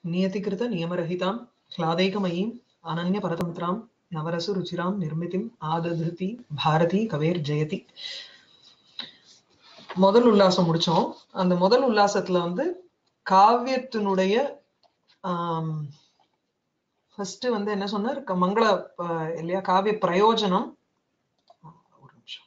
नियतिकृत नियमरहितां ह्लादैकमयीम् अनन्यपरतन्त्रां नवरसरुचिरां निर्मितिम् ஆததிருதி பாரதி கவேர் ஜெயதி முதல் உல்லாசம் முடிச்சோம் அந்த முதல் உல்லாசத்துல வந்து காவியத்தினுடைய ஆம், ஃபர்ஸ்ட் வந்து என்ன சொன்னார் க- மங்கள அஹ், இல்லையா காவிய பிரயோஜனம் ஒரு நிமிஷம்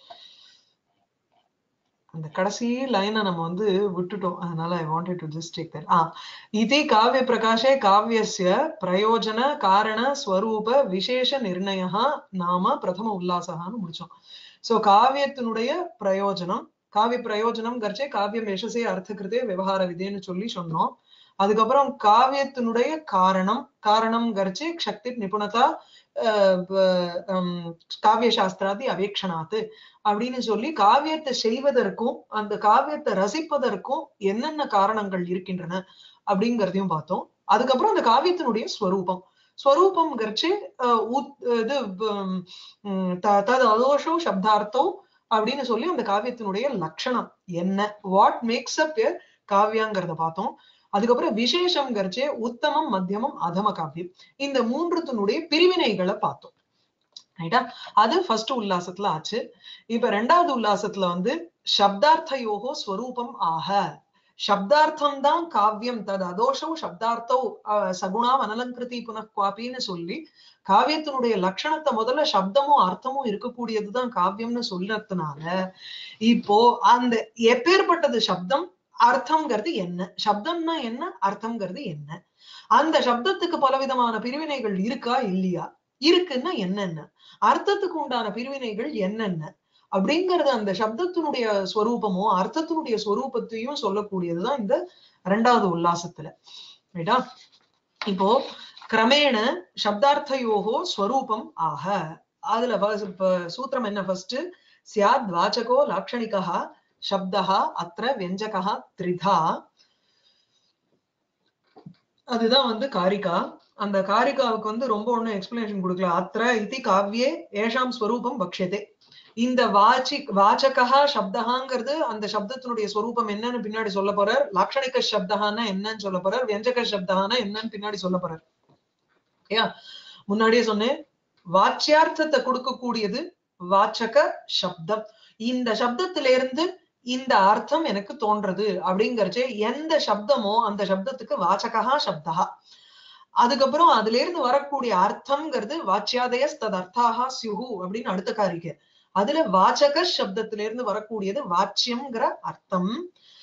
அந்த கடைசி லைனை நம்ம வந்து விட்டுட்டோம் அதனால I wanted to just take that ஆ இதி காவிய பிரகாஷே காவியஸ்ய பிரயோஜன காரண ஸ்வரூப விசேஷ நிர்ணய நாம பிரதம உல்லாசகான்னு முடிச்சோம் சோ காவியத்தினுடைய பிரயோஜனம் காவிய பிரயோஜனம் கர்ச்சே காவியம் யசசே அர்த்தகிருதே விவகார விதேன்னு சொல்லி சொன்னோம் அதுக்கப்புறம் காவியத்தினுடைய காரணம் காரணம் கர்ச்சே சக்தி நிபுணதா அஹ், ப- ஹம், காவிய சாஸ்திராதி அவேக்ஷணாத்து அப்படின்னு சொல்லி காவியத்தை செய்வதற்கும் அந்த காவியத்தை ரசிப்பதற்கும் என்னென்ன காரணங்கள் இருக்கின்றன அப்படிங்கறதையும் பார்த்தோம் அதுக்கப்புறம் அந்த காவியத்தினுடைய ஸ்வரூபம் ஸ்வரூபம் கர்ச்சி இது ஹம், உம், த- தது அதோஷோ சப்தார்த்தோ அப்படின்னு சொல்லி அந்த காவியத்தினுடைய லட்சணம் என்ன வாட் மேக்ஸ் அப் காவியாங்கிறத பார்த்தோம் அதுக்கப்புறம் விசேஷம் கர்ச்சே உத்தமம் மத்தியமம் அதம காவியம் இந்த மூன்றுத்தினுடைய பிரிவினைகளை பார்த்தோம் ரைட்டா அது ஃபர்ஸ்ட் உல்லாசத்துல ஆச்சு இப்ப ரெண்டாவது உல்லாசத்துல வந்து சப்தார்த்தயோகோ ஸ்வரூபம் ஆக சப்தார்த்தம் தான் காவியம் தது அதோஷோ சப்தார்த்தோ அஹ், சகுணாம் அனலங்கிருதி புனഃகுவாப்பின்னு சொல்லி காவியத்தினுடைய லட்சணத்தை முதல்ல சப்தமும் அர்த்தமும் இருக்கக்கூடியதுதான் காவியம்னு சொல்றதுனால இப்போ அந்த எப்பேற்பட்டது சப்தம் அர்த்தம்ங்கிறது என்ன சப்தம்னா என்ன அர்த்தம்ங்கிறது என்ன அந்த சப்தத்துக்கு பலவிதமான பிரிவினைகள் இருக்கா இல்லையா இருக்குன்னா என்னென்ன அர்த்தத்துக்கு உண்டான பிரிவினைகள் என்னென்ன அப்படிங்கறது அந்த சப்தத்தினுடைய ஸ்வரூபமோ அர்த்தத்தினுடைய ஸ்வரூபத்தையும் சொல்லக்கூடியதுதான் இந்த ரெண்டாவது உல்லாசத்துல ரைட்டா இப்போ கிரமேண சப்தார்த்தயோகோ ஸ்வரூபம் ஆக அதுல first இப்ப சூத்திரம் என்ன ஃபர்ஸ்ட் சியாத் வாச்சகோ லாக்ஷணிகா சப்தா அத்திர வெஞ்சகா த்ரிதா அதுதான் வந்து காரிகா அந்த காரிகாவுக்கு வந்து ரொம்ப ஒண்ணும் எக்ஸ்பிளனேஷன் கொடுக்கல அத்திர இதி காவ்யே ஏஷாம் ஸ்வரூபம் பக்ஷதே இந்த வாச்சி வாச்சகா சப்தகாங்கிறது அந்த சப்தத்தினுடைய ஸ்வரூபம் என்னன்னு பின்னாடி சொல்ல போறார் லாக்ஷணிக சப்தகான்னா என்னன்னு சொல்ல போறார் வெஞ்சக சப்தகான்னா என்னன்னு பின்னாடி சொல்ல போறார் ஓகேயா முன்னாடியே சொன்னேன் வாச்சியார்த்தத்தை கொடுக்கக்கூடியது வாச்சக சப்தம் இந்த சப்தத்திலிருந்து இந்த அர்த்தம் எனக்கு தோன்றது அப்படிங்கறச்சே எந்த சப்தமோ அந்த சப்தத்துக்கு வாச்சகா சப்தா அதுக்கப்புறம் அதுல இருந்து வரக்கூடிய அர்த்தம்ங்கிறது வாச்சியாதயஸ் தத் அர்த்தாக சியுகு அப்படின்னு அடுத்த காரிக்கை அதுல வாச்சக சப்தத்தில இருந்து வரக்கூடியது வாச்சியம்ங்கிற அர்த்தம்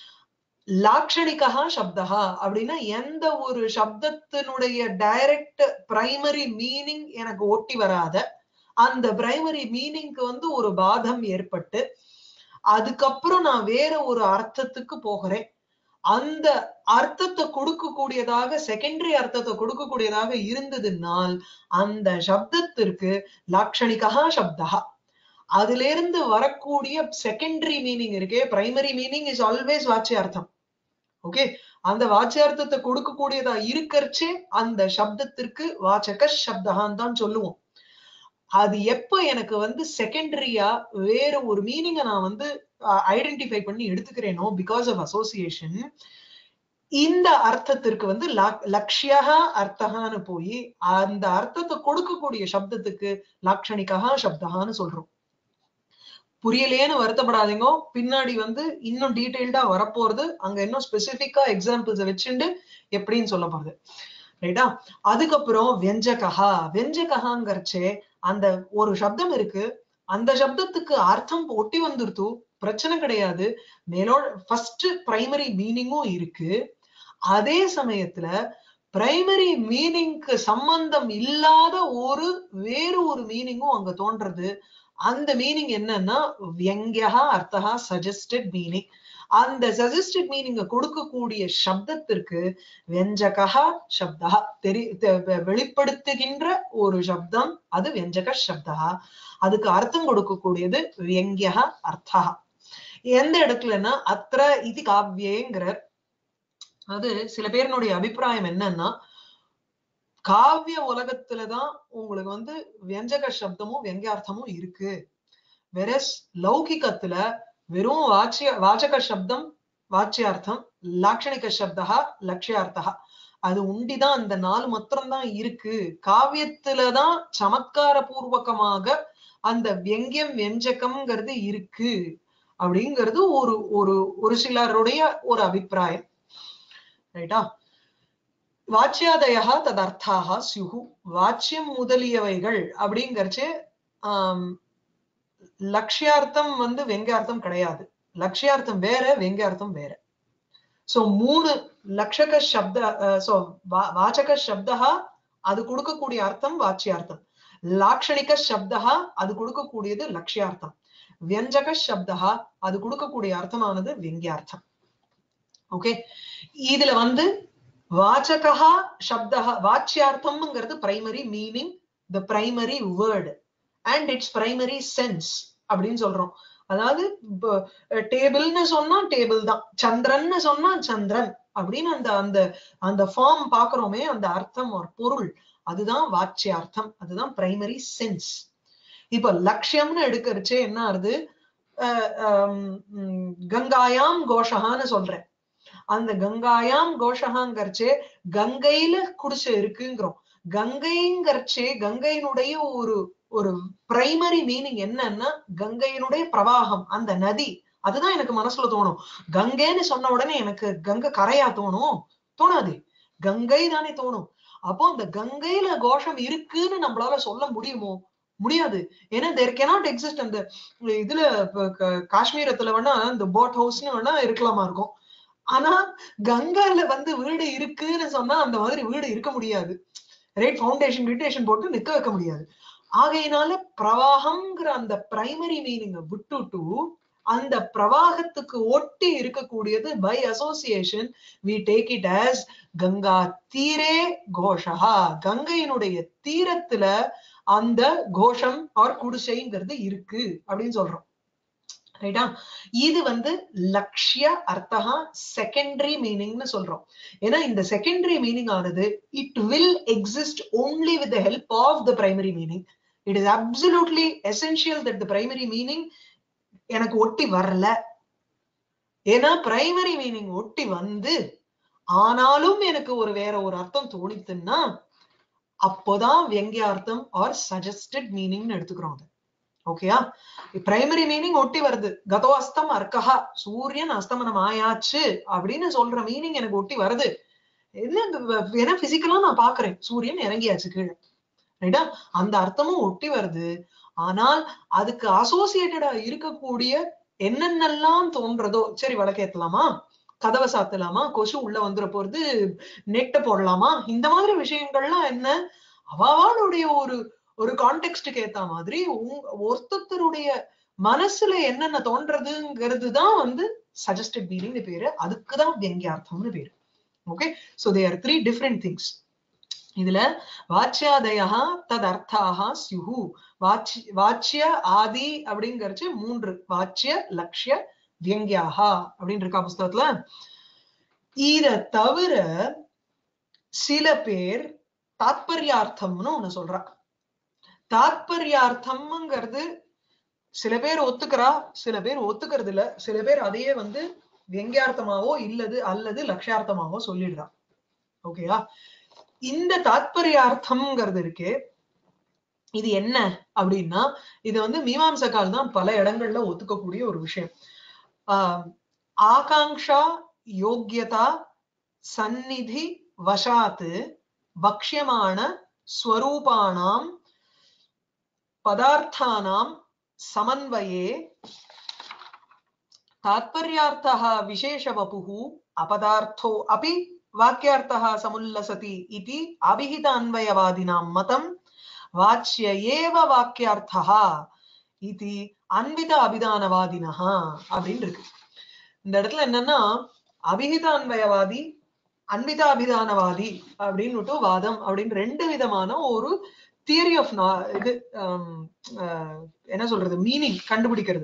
லாக்ஷணிகா சப்தா அப்படின்னா எந்த ஒரு சப்தத்தினுடைய டைரக்ட் பிரைமரி மீனிங் எனக்கு ஒட்டி வராத அந்த பிரைமரி மீனிங்க்கு வந்து ஒரு பாதம் ஏற்பட்டு அதுக்கப்புறம் நான் வேற ஒரு அர்த்தத்துக்கு போகிறேன் அந்த அர்த்தத்தை கொடுக்கக்கூடியதாக செகண்டரி அர்த்தத்தை கொடுக்கக்கூடியதாக இருந்ததுனால் அந்த சப்தத்திற்கு லாக்ஷணிகா சப்தா அதுல இருந்து வரக்கூடிய செகண்டரி மீனிங் இருக்கே பிரைமரி மீனிங் இஸ் ஆல்வேஸ் வாச்சியார்த்தம் ஓகே அந்த வாச்சியார்த்தத்தை கொடுக்கக்கூடியதா இருக்கறச்சே அந்த சப்தத்திற்கு வாச்சக சப்தகான்னு தான் சொல்லுவோம் அது எப்ப எனக்கு வந்து செகண்டரியா வேற ஒரு மீனிங்கை நான் வந்து ஐடென்டிஃபை பண்ணி எடுத்துக்கிறேனோ பிகாஸ் ஆஃப் அசோசியேஷன் இந்த அர்த்தத்திற்கு வந்து லக்- லக்ஷ்யா அர்த்தகான்னு போய் அந்த அர்த்தத்தை கொடுக்கக்கூடிய சப்தத்துக்கு லாக்ஷணிகா சப்தகான்னு சொல்றோம் புரியலையேன்னு வருத்தப்படாதீங்க பின்னாடி வந்து இன்னும் டீடைல்டா வரப்போறது அங்க இன்னும் ஸ்பெசிபிக்கா எக்ஸாம்பிள்ஸ் வச்சுண்டு எப்படின்னு சொல்ல போறது ரைட்டா அதுக்கப்புறம் வெஞ்சகா வெஞ்சகஹாங்கிறச்சே அந்த ஒரு சப்தம் இருக்கு அந்த சப்தத்துக்கு அர்த்தம் ஒட்டி வந்துருத்து பிரச்சனை கிடையாது மேலோட ஃபர்ஸ்ட் பிரைமரி மீனிங்கும் இருக்கு அதே சமயத்துல பிரைமரி மீனிங்க்கு சம்பந்தம் இல்லாத ஒரு வேறு ஒரு மீனிங்கும் அங்க தோன்றது அந்த மீனிங் என்னன்னா வியங்கியா அர்த்தகா சஜஸ்டட் மீனிங் அந்த சஜஸ்டட் மீனிங்க கொடுக்கக்கூடிய சப்தத்திற்கு வெஞ்சகா சப்தா தெரி தெ- வெ- வெளிப்படுத்துகின்ற ஒரு சப்தம் அது வெஞ்சக சப்தா அதுக்கு அர்த்தம் கொடுக்கக்கூடியது வியங்கியா அர்த்தா எந்த இடத்துலன்னா அத்திர இது காவியேங்கிறார் அது சில பேரினுடைய அபிப்பிராயம் என்னன்னா காவிய உலகத்துலதான் உங்களுக்கு வந்து வியஞ்சக சப்தமும் வெங்கியார்த்தமும் இருக்கு வெரஸ் லௌகிகத்துல வெறும் வாச்சிய வாச்சக சப்தம் வாச்சியார்த்தம் லாட்சணிக சப்தா லட்சியார்த்தா அது உண்டிதான் அந்த நாலு மாத்திரம் தான் இருக்கு காவியத்துலதான் சமத்கார பூர்வகமாக அந்த வியங்கியம் வெஞ்சகம்ங்கிறது இருக்கு அப்படிங்கிறது ஒரு ஒரு ஒரு சிலருடைய ஒரு அபிப்பிராயம் ரைட்டா வாச்சியாதயா ததர்த்தாக சியுகு வாச்சியம் முதலியவைகள் அப்படிங்கறச்சு ஆஹ் லட்சியார்த்தம் வந்து வெங்கார்த்தம் கிடையாது லட்சியார்த்தம் வேற வெங்கார்த்தம் வேற சோ மூணு லட்சக சப்த சோ வாச்சக சப்தா அது கொடுக்கக்கூடிய அர்த்தம் வாச்சியார்த்தம் லாட்சணிக சப்தா அது கொடுக்கக்கூடியது லட்சியார்த்தம் வியஞ்சக சப்தா அது கொடுக்கக்கூடிய அர்த்தமானது வெங்கியார்த்தம் ஓகே இதுல வந்து வாச்சகா சப்தா வாச்சியார்த்தம்ங்கிறது primary meaning the primary word and it's primary sense அப்படின்னு சொல்றோம் அதாவது டேபிள்னு சொன்னா டேபிள் தான் சந்திரன்னு சொன்னா சந்திரன் அப்படின்னு அந்த அந்த அந்த ஃபார்ம் பாக்குறோமே அந்த அர்த்தம் ஒரு பொருள் அதுதான் வாச்சியார்த்தம் அதுதான் பிரைமரி சென்ஸ் இப்ப லட்சியம்னு எடுக்கிறச்சே என்ன ஆகுது கங்காயாம் கோஷகான்னு சொல்றேன் அந்த கங்காயாம் கோஷகாங்கிறச்சே கங்கையில குடிசை இருக்குங்கிறோம் கங்கைங்கிறச்சே கங்கையினுடைய ஒரு ஒரு பிரைமரி மீனிங் என்னன்னா கங்கையினுடைய பிரவாகம் அந்த நதி அதுதான் எனக்கு மனசுல தோணும் கங்கைன்னு சொன்ன உடனே எனக்கு கங்கை கரையா தோணும் தோணாது கங்கை தானே தோணும் அப்போ அந்த கங்கையில கோஷம் இருக்குன்னு நம்மளால சொல்ல முடியுமோ முடியாது ஏன்னா தேர் கெனாட் எக்ஸிஸ்ட் அந்த இதுல காஷ்மீரத்துல வேணா இந்த போட் ஹவுஸ்னு வேணா இருக்கலாமா இருக்கும் ஆனா கங்கால வந்து வீடு இருக்குன்னு சொன்னா அந்த மாதிரி வீடு இருக்க முடியாது ரைட் ஃபவுண்டேஷன் கிரிட்டேஷன் போட்டு நிக்க வைக்க முடியாது ஆகையினால பிரவாகம்ங்கிற அந்த பிரைமரி மீனிங்கை விட்டுட்டு அந்த பிரவாகத்துக்கு ஒட்டி இருக்கக்கூடியது by association we take it as Ganga தீரே கோஷா கங்கையினுடைய தீரத்துல அந்த கோஷம் ஆர் குடிசைங்கிறது இருக்கு அப்படின்னு சொல்றோம் ரைட்டா இது வந்து லட்சிய அர்த்தகா செகண்டரி மீனிங்னு சொல்றோம் ஏன்னா இந்த செகண்டரி மீனிங் ஆனது it will exist only with the help of the primary meaning it is absolutely essential that the primary meaning எனக்கு ஒட்டி வரல ஏன்னா பிரைமரி மீனிங் ஒட்டி வந்து ஆனாலும் எனக்கு ஒரு வேற ஒரு அர்த்தம் தோணித்துன்னா அப்போதான் வியங்கியார்த்தம் ஆர் சஜஸ்டட் மீனிங்னு எடுத்துக்கிறோம் அது ஓகேயா பிரைமரி மீனிங் ஒட்டி வருது கதோ அஸ்தம் அர்க்கஹா சூரியன் அஸ்தமனம் ஆயாச்சு அப்படின்னு சொல்ற மீனிங் எனக்கு ஒட்டி வருது என்ன ஏன்னா பிசிக்கலா நான் பாக்குறேன் சூரியன் இறங்கியாச்சு கீழே ரைட்டா அந்த அர்த்தமும் ஒட்டி வருது ஆனால் அதுக்கு அசோசியேட்டடா இருக்கக்கூடிய என்னென்னலாம் தோன்றதோ சரி வழக்கேத்தலாமா கதவை சாத்தலாமா கொசு உள்ள வந்துட போறது நெட்டை போடலாமா இந்த மாதிரி விஷயங்கள்லாம் என்ன அவளுடைய ஒரு ஒரு கான்டெக்ட்டுக்கு ஏத்த மாதிரி ஒருத்தருடைய மனசுல என்னென்ன தோன்றதுங்கிறது தான் வந்து சஜஸ்டட் மீனிங் பேரு அதுக்குதான் வியங்கியார்த்தம்னு பேரு okay so they are three different things இதுல வாச்சியாதயா தத் அர்த்தாக சியுஹு வாச்சி வாச்சிய ஆதி அப்படிங்கறது மூன்று வாச்சிய லட்சிய வியங்கியாகா அப்படின்னு இருக்கா புஸ்தகத்துல இத தவிர சில பேர் தாத்பரியார்த்தம்னு ஒண்ணு சொல்றா தாத்பரியார்த்தம்ங்கிறது சில பேர் ஒத்துக்கிறா சில பேர் ஒத்துக்கிறது இல்ல சில பேர் அதையே வந்து வியங்கியார்த்தமாவோ இல்லது அல்லது லட்சியார்த்தமாவோ சொல்லிடுறா ஓகேயா இந்த தாத்பரியார்த்தம்ங்கிறது இருக்கு இது என்ன அப்படின்னா இது வந்து மீமாம்சக்கால் தான் பல இடங்கள்ல ஒத்துக்கக்கூடிய ஒரு விஷயம் ஆஹ் ஆகாங்ஷா யோக்கியதா சந்நிதி வசாத்து பக்ஷ்யமான ஸ்வரூபானாம் பதார்த்தானாம் சமன்வயே तात्पर्यार्थः विशेषवपुः अपदार्थो अपि वाक्यार्थः समुल्लसति इति अभिहित अन्वयवादिनां मतं वाच्य एव वाक्यार्थः इति அன்வித அபிதானவாதினஹா அப்படின்னு இருக்கு இந்த இடத்துல என்னன்னா அபிஹித அன்வயவாதி அன்வித அபிதானவாதி அப்படின்னு வாதம் அப்படின்னு ரெண்டு விதமான ஒரு தியரி ஆஃப் இது என்ன சொல்றது மீனிங் கண்டுபிடிக்கிறது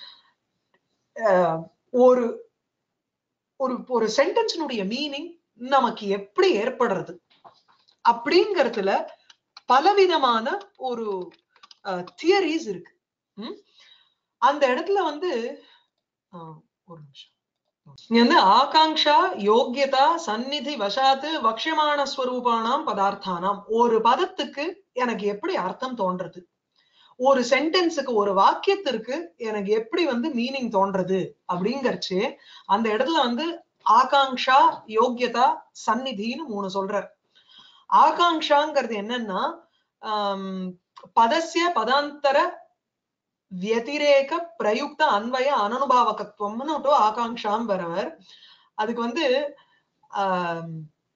ஒரு ஒரு ஒரு சென்டென்ஸினுடைய மீனிங் நமக்கு எப்படி ஏற்படுறது அப்படிங்கறதுல பலவிதமான ஒரு தியரிஸ் இருக்கு அந்த இடத்துல வந்து ஒரு நிமிஷம் இங்க வந்து ஆகாங்ஷா யோக்கியதா சந்நிதி வசாத்து வக்ஷமான ஸ்வரூபானாம் பதார்த்தானாம் ஒரு பதத்துக்கு எனக்கு எப்படி அர்த்தம் தோன்றது ஒரு சென்டென்ஸுக்கு ஒரு வாக்கியத்திற்கு எனக்கு எப்படி வந்து மீனிங் தோன்றது அப்படிங்கறச்சு அந்த இடத்துல வந்து ஆகாங்ஷா யோக்கியதா சந்நிதின்னு மூணு சொல்றார் ஆகாங்ஷாங்கிறது என்னன்னா ஆம், பதஸ்ய பதாந்தர வியதிரேக பிரயுக்த அன்வய அனனுபாவகத்துவம்னு ஆகாங்ஷாம் வரவர் அதுக்கு வந்து ஆம்,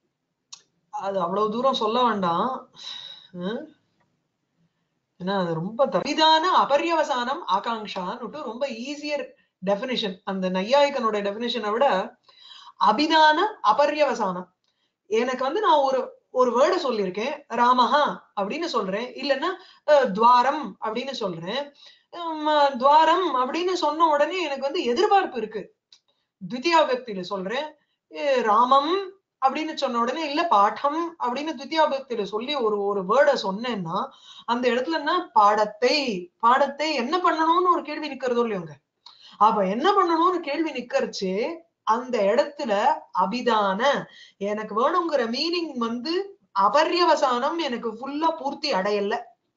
அது அவ்வளவு தூரம் சொல்ல வேண்டாம் ஹம்? ஏன்னா அது ரொம்ப தவிதான அபர்யவசானம் ஆகாங்ஷான்னு ரொம்ப ஈஸியர் டெபினிஷன் அந்த நையாயிகனோட டெபினிஷனை விட அபிதான அபர்யவசானம் எனக்கு வந்து நான் ஒரு ஒரு வேர்டை சொல்லியிருக்கேன் ராமஹா அப்படின்னு சொல்றேன் இல்லைன்னா அஹ், துவாரம் அப்படின்னு சொல்றேன் உம், அஹ், துவாரம் அப்படின்னு சொன்ன உடனே எனக்கு வந்து எதிர்பார்ப்பு இருக்கு துவித்தியா விபக்தியில சொல்றேன் அஹ், ராமம் அப்படின்னு சொன்ன உடனே இல்ல பாடம் அப்படின்னு துவித்தியா விபக்தியில சொல்லி ஒரு ஒரு வேர்டை சொன்னேன்னா அந்த இடத்துல என்ன பாடத்தை பாடத்தை என்ன பண்ணணும்னு ஒரு கேள்வி நிக்கிறதோ இல்லையோங்க அப்ப என்ன பண்ணணும்னு கேள்வி நிக்கறச்சு அந்த இடத்துல அபிதான எனக்கு வேணுங்கிற மீனிங் வந்து அபர்யவசானம் எனக்கு ஃபுல்லா பூர்த்தி அடையல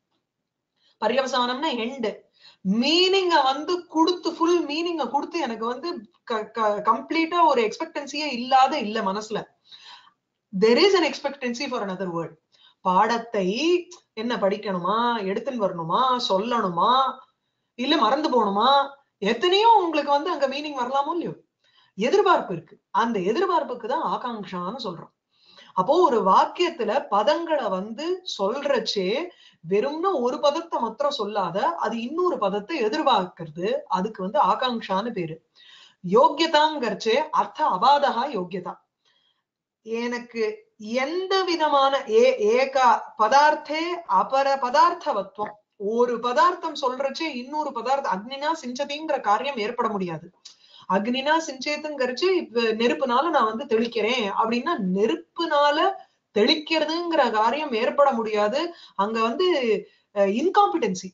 பர்யவசானம்னா எண்டு மீனிங்க வந்து கொடுத்து ஃபுல் மீனிங்க கொடுத்து எனக்கு வந்து கம்ப்ளீட்டா ஒரு எக்ஸ்பெக்டன்சியே இல்லாத இல்ல மனசுல there is an expectancy for another word பாடத்தை என்ன படிக்கணுமா எடுத்துன்னு வரணுமா சொல்லணுமா இல்ல மறந்து போகணுமா எத்தனையோ உங்களுக்கு வந்து அங்க மீனிங் வரலாமோ இல்லையோ எதிர்பார்ப்பு இருக்கு அந்த எதிர்பார்ப்புக்கு தான் ஆகாங்ஷான்னு சொல்றோம் அப்போ ஒரு வாக்கியத்துல பதங்களை வந்து சொல்றச்சே வெறும்னா ஒரு பதத்தை மாத்திரம் சொல்லாத அது இன்னொரு பதத்தை எதிர்பார்க்கிறது அதுக்கு வந்து ஆகாங்ஷான்னு பேரு யோக்கியதாங்கிறச்சே அர்த்த அபாதகா யோக்கியதா எனக்கு எந்த விதமான ஏ ஏகா பதார்த்தே அபர பதார்த்தவத்துவம் ஒரு பதார்த்தம் சொல்றச்சே இன்னொரு பதார்த்தம் அக்னினா சிஞ்சதிங்கிற காரியம் ஏற்பட முடியாது அக்னினா சிஞ்சேத்துங்கிறச்சு இப்ப நெருப்புனால நான் வந்து தெளிக்கிறேன் அப்படின்னா நெருப்புனால தெளிக்கிறதுங்கிற காரியம் ஏற்பட முடியாது அங்க வந்து இன்காம்பிடன்சி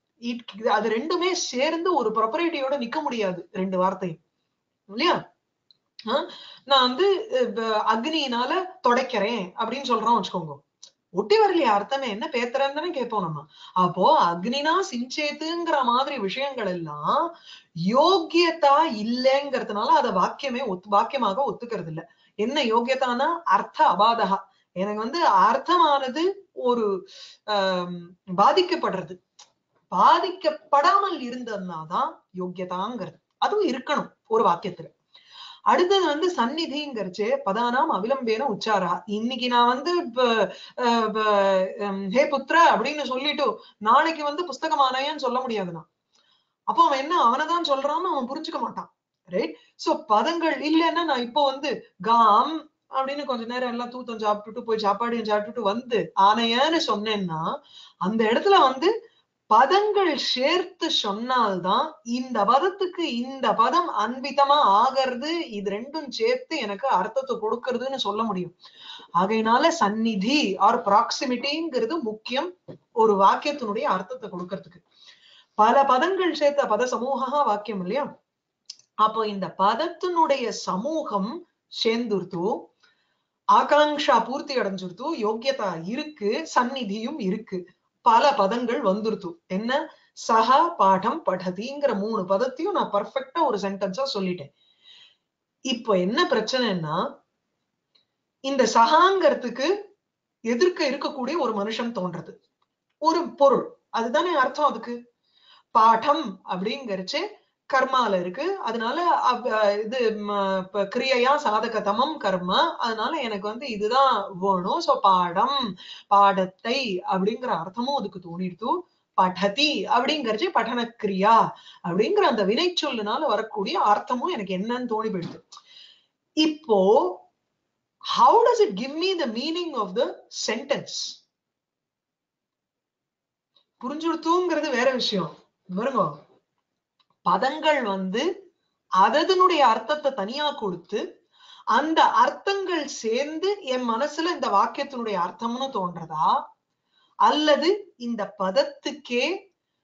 அது ரெண்டுமே சேர்ந்து ஒரு ப்ரொப்பரேட்டியோட நிக்க முடியாது ரெண்டு வார்த்தையும் இல்லையா ஆஹ் நான் வந்து அஹ் அக்னியினால தொடைக்கிறேன் அப்படின்னு சொல்றோம் வச்சுக்கோங்க ஒட்டி வரலையா அர்த்தமே என்ன பேத்துறன்னு தானே கேட்போம் நம்ம அப்போ அக்னினா சிஞ்சேத்துங்கிற மாதிரி விஷயங்கள் எல்லாம் யோக்கியதா இல்லைங்கிறதுனால அத வாக்கியமே ஒத்து வாக்கியமாக ஒத்துக்கிறது இல்ல என்ன யோக்கியதானா அர்த்த அபாதகா எனக்கு வந்து அர்த்தமானது ஒரு ஆஹ் பாதிக்கப்படுறது பாதிக்கப்படாமல் இருந்ததுனாதான் யோக்கியதாங்கிறது அதுவும் இருக்கணும் ஒரு வாக்கியத்துல அடுத்தது வந்து சந்நிதிங்கிறச்சு பதானாம் அவிலம்பேன உச்சாரா இன்னைக்கு நான் வந்து இப்ப ஹே புத்திர அப்படின்னு சொல்லிட்டு நாளைக்கு வந்து புஸ்தகமானேன்னு சொல்ல முடியாதுண்ணா அப்போ அவன் என்ன அவனைதான் சொல்றான்னு அவன் புரிஞ்சுக்க மாட்டான் ரைட் சோ பதங்கள் இல்லைன்னா நான் இப்போ வந்து காம் அப்படின்னு கொஞ்ச நேரம் எல்லாம் தூத்தம் சாப்பிட்டுட்டு போய் சாப்பாடையும் சாப்பிட்டுட்டு வந்து ஆனையன்னு சொன்னேன்னா அந்த இடத்துல வந்து பதங்கள் சேர்த்து சொன்னால்தான் இந்த பதத்துக்கு இந்த பதம் அன்பிதமா ஆகிறது இது ரெண்டும் சேர்த்து எனக்கு அர்த்தத்தை கொடுக்கறதுன்னு சொல்ல முடியும் ஆகையினால சந்நிதி ஆர் ப்ராக்சிமிட்டிங்கிறது முக்கியம் ஒரு வாக்கியத்தினுடைய அர்த்தத்தை கொடுக்கறதுக்கு பல பதங்கள் சேர்த்த பத சமூகா வாக்கியம் இல்லையா அப்போ இந்த பதத்தினுடைய சமூகம் சேர்ந்துருத்து ஆகாங்ஷா பூர்த்தி அடைஞ்சிருத்து யோக்கியதா இருக்கு சந்நிதியும் இருக்கு பல பதங்கள் வந்துருத்து என்ன சஹா பாடம் படதிங்கிற மூணு பதத்தையும் நான் பர்ஃபெக்டா ஒரு சென்டென்ஸா சொல்லிட்டேன் இப்போ என்ன பிரச்சனைன்னா இந்த சகாங்கிறதுக்கு எதிர்க்க இருக்கக்கூடிய ஒரு மனுஷன் தோன்றது ஒரு பொருள் அதுதானே அர்த்தம் அதுக்கு பாடம் அப்படிங்கிறச்சு கர்மால இருக்கு அதனால இது கிரியையா சாதகதமம் கர்மா அதனால எனக்கு வந்து இதுதான் வேணும் சோ பாடம் பாடத்தை அப்படிங்கிற அர்த்தமும் அதுக்கு தோணிடுத்து படதி அப்படிங்கறச்சு படன கிரியா அப்படிங்கிற அந்த வினை சொல்லுனால வரக்கூடிய அர்த்தமும் எனக்கு என்னன்னு தோணி போயிடுது இப்போ how does it give me the meaning of the sentence புரிஞ்சுடுத்துங்கிறது வேற விஷயம் பாருங்க பதங்கள் வந்து அதனுடைய அர்த்தத்தை தனியா கொடுத்து அந்த அர்த்தங்கள் சேர்ந்து என் மனசுல இந்த வாக்கியத்தினுடைய அர்த்தம்னு தோன்றதா அல்லது இந்த பதத்துக்கே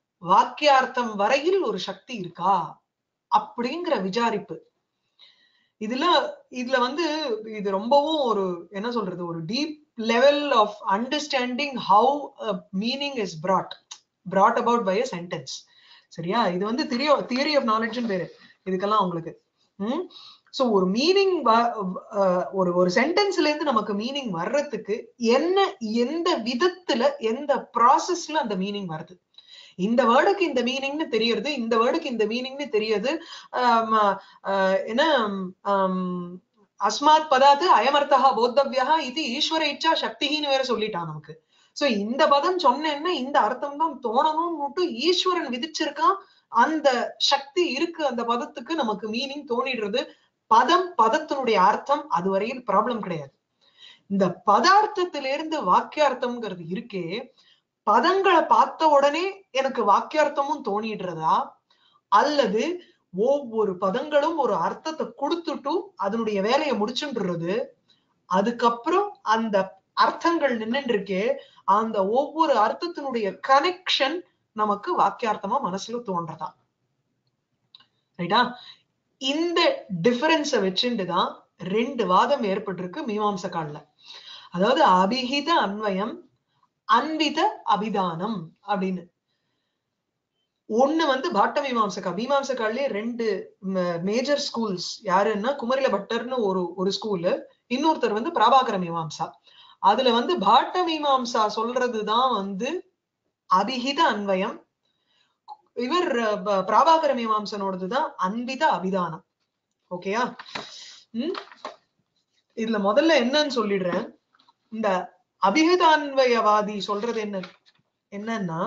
வாக்கியார்த்தம் வரையில் ஒரு சக்தி இருக்கா அப்படிங்கிற விசாரிப்பு இதுல இதுல வந்து இது ரொம்பவும் ஒரு என்ன சொல்றது ஒரு deep level of understanding how meaning is brought brought about by a sentence சரியா இது வந்து தியரி தியரி ஆஃப் நாலேஜ்னு பேரு இதுக்கெல்லாம் உங்களுக்கு ம் சோ ஒரு மீனிங் ஒரு ஒரு சென்டென்ஸ்ல இருந்து நமக்கு மீனிங் வர்றதுக்கு என்ன எந்த விதத்துல எந்த ப்ராசஸ்ல அந்த மீனிங் வருது இந்த வேர்டுக்கு இந்த மீனிங்னு தெரியறது இந்த வேர்டுக்கு இந்த மீனிங்னு தெரியுது ஆம், ஆஹ் என்ன ஆம், அஸ்மாத் பதாத்து அயமர்த்தகா போத்தவ்யா இது ஈஸ்வர இச்சா சக்தின்னு வேற சொல்லிட்டான் நமக்கு சோ இந்த பதம் சொன்னேன்னா இந்த அர்த்தம் தான் தோணணும்னுட்டு ஈஸ்வரன் விதிச்சிருக்கான் அந்த சக்தி இருக்கு அந்த பதத்துக்கு நமக்கு மீனிங் தோணிடுறது பதம் பதத்தினுடைய அர்த்தம் அது வரையில் ப்ராப்ளம் கிடையாது இந்த பதார்த்தத்திலிருந்து வாக்கியார்த்தம்ங்கிறது இருக்கே பதங்களை பார்த்த உடனே எனக்கு வாக்கியார்த்தமும் தோணிடுறதா அல்லது ஒவ்வொரு பதங்களும் ஒரு அர்த்தத்தை கொடுத்துட்டு அதனுடைய வேலையை முடிச்சுன்றது அதுக்கப்புறம் அந்த அர்த்தங்கள் நின்னுட்டு இருக்கே அந்த ஒவ்வொரு அர்த்தத்தினுடைய கனெக்ஷன் நமக்கு வாக்கியார்த்தமா மனசுல தோன்றதா ரைட்டா இந்த டிஃபரன்ஸ வச்சுட்டு தான் ரெண்டு வாதம் ஏற்பட்டிருக்கு மீமாம்ச கால்ல அதாவது அபிஹித அன்வயம் அன்பித அபிதானம் அப்படின்னு ஒண்ணு வந்து பாட்ட மீமாம்சகா மீமாம்சகாலே ரெண்டு மேஜர் ஸ்கூல்ஸ் யாருன்னா குமரில பட்டர்னு ஒரு ஒரு ஸ்கூலு இன்னொருத்தர் வந்து பிராபாகர மீமாம்சா அதுல வந்து பாட்ட மீமாம்சா சொல்றதுதான் வந்து அபிஹித அன்வயம் இவர் ப- பிராபாகர மீமாம்சனோடதுதான் அன்பித அபிதானம் ஓகேயா ம் இதுல முதல்ல என்னன்னு சொல்லிடுறேன் இந்த அபிஹிதான்வயவாதி சொல்றது என்ன என்னன்னா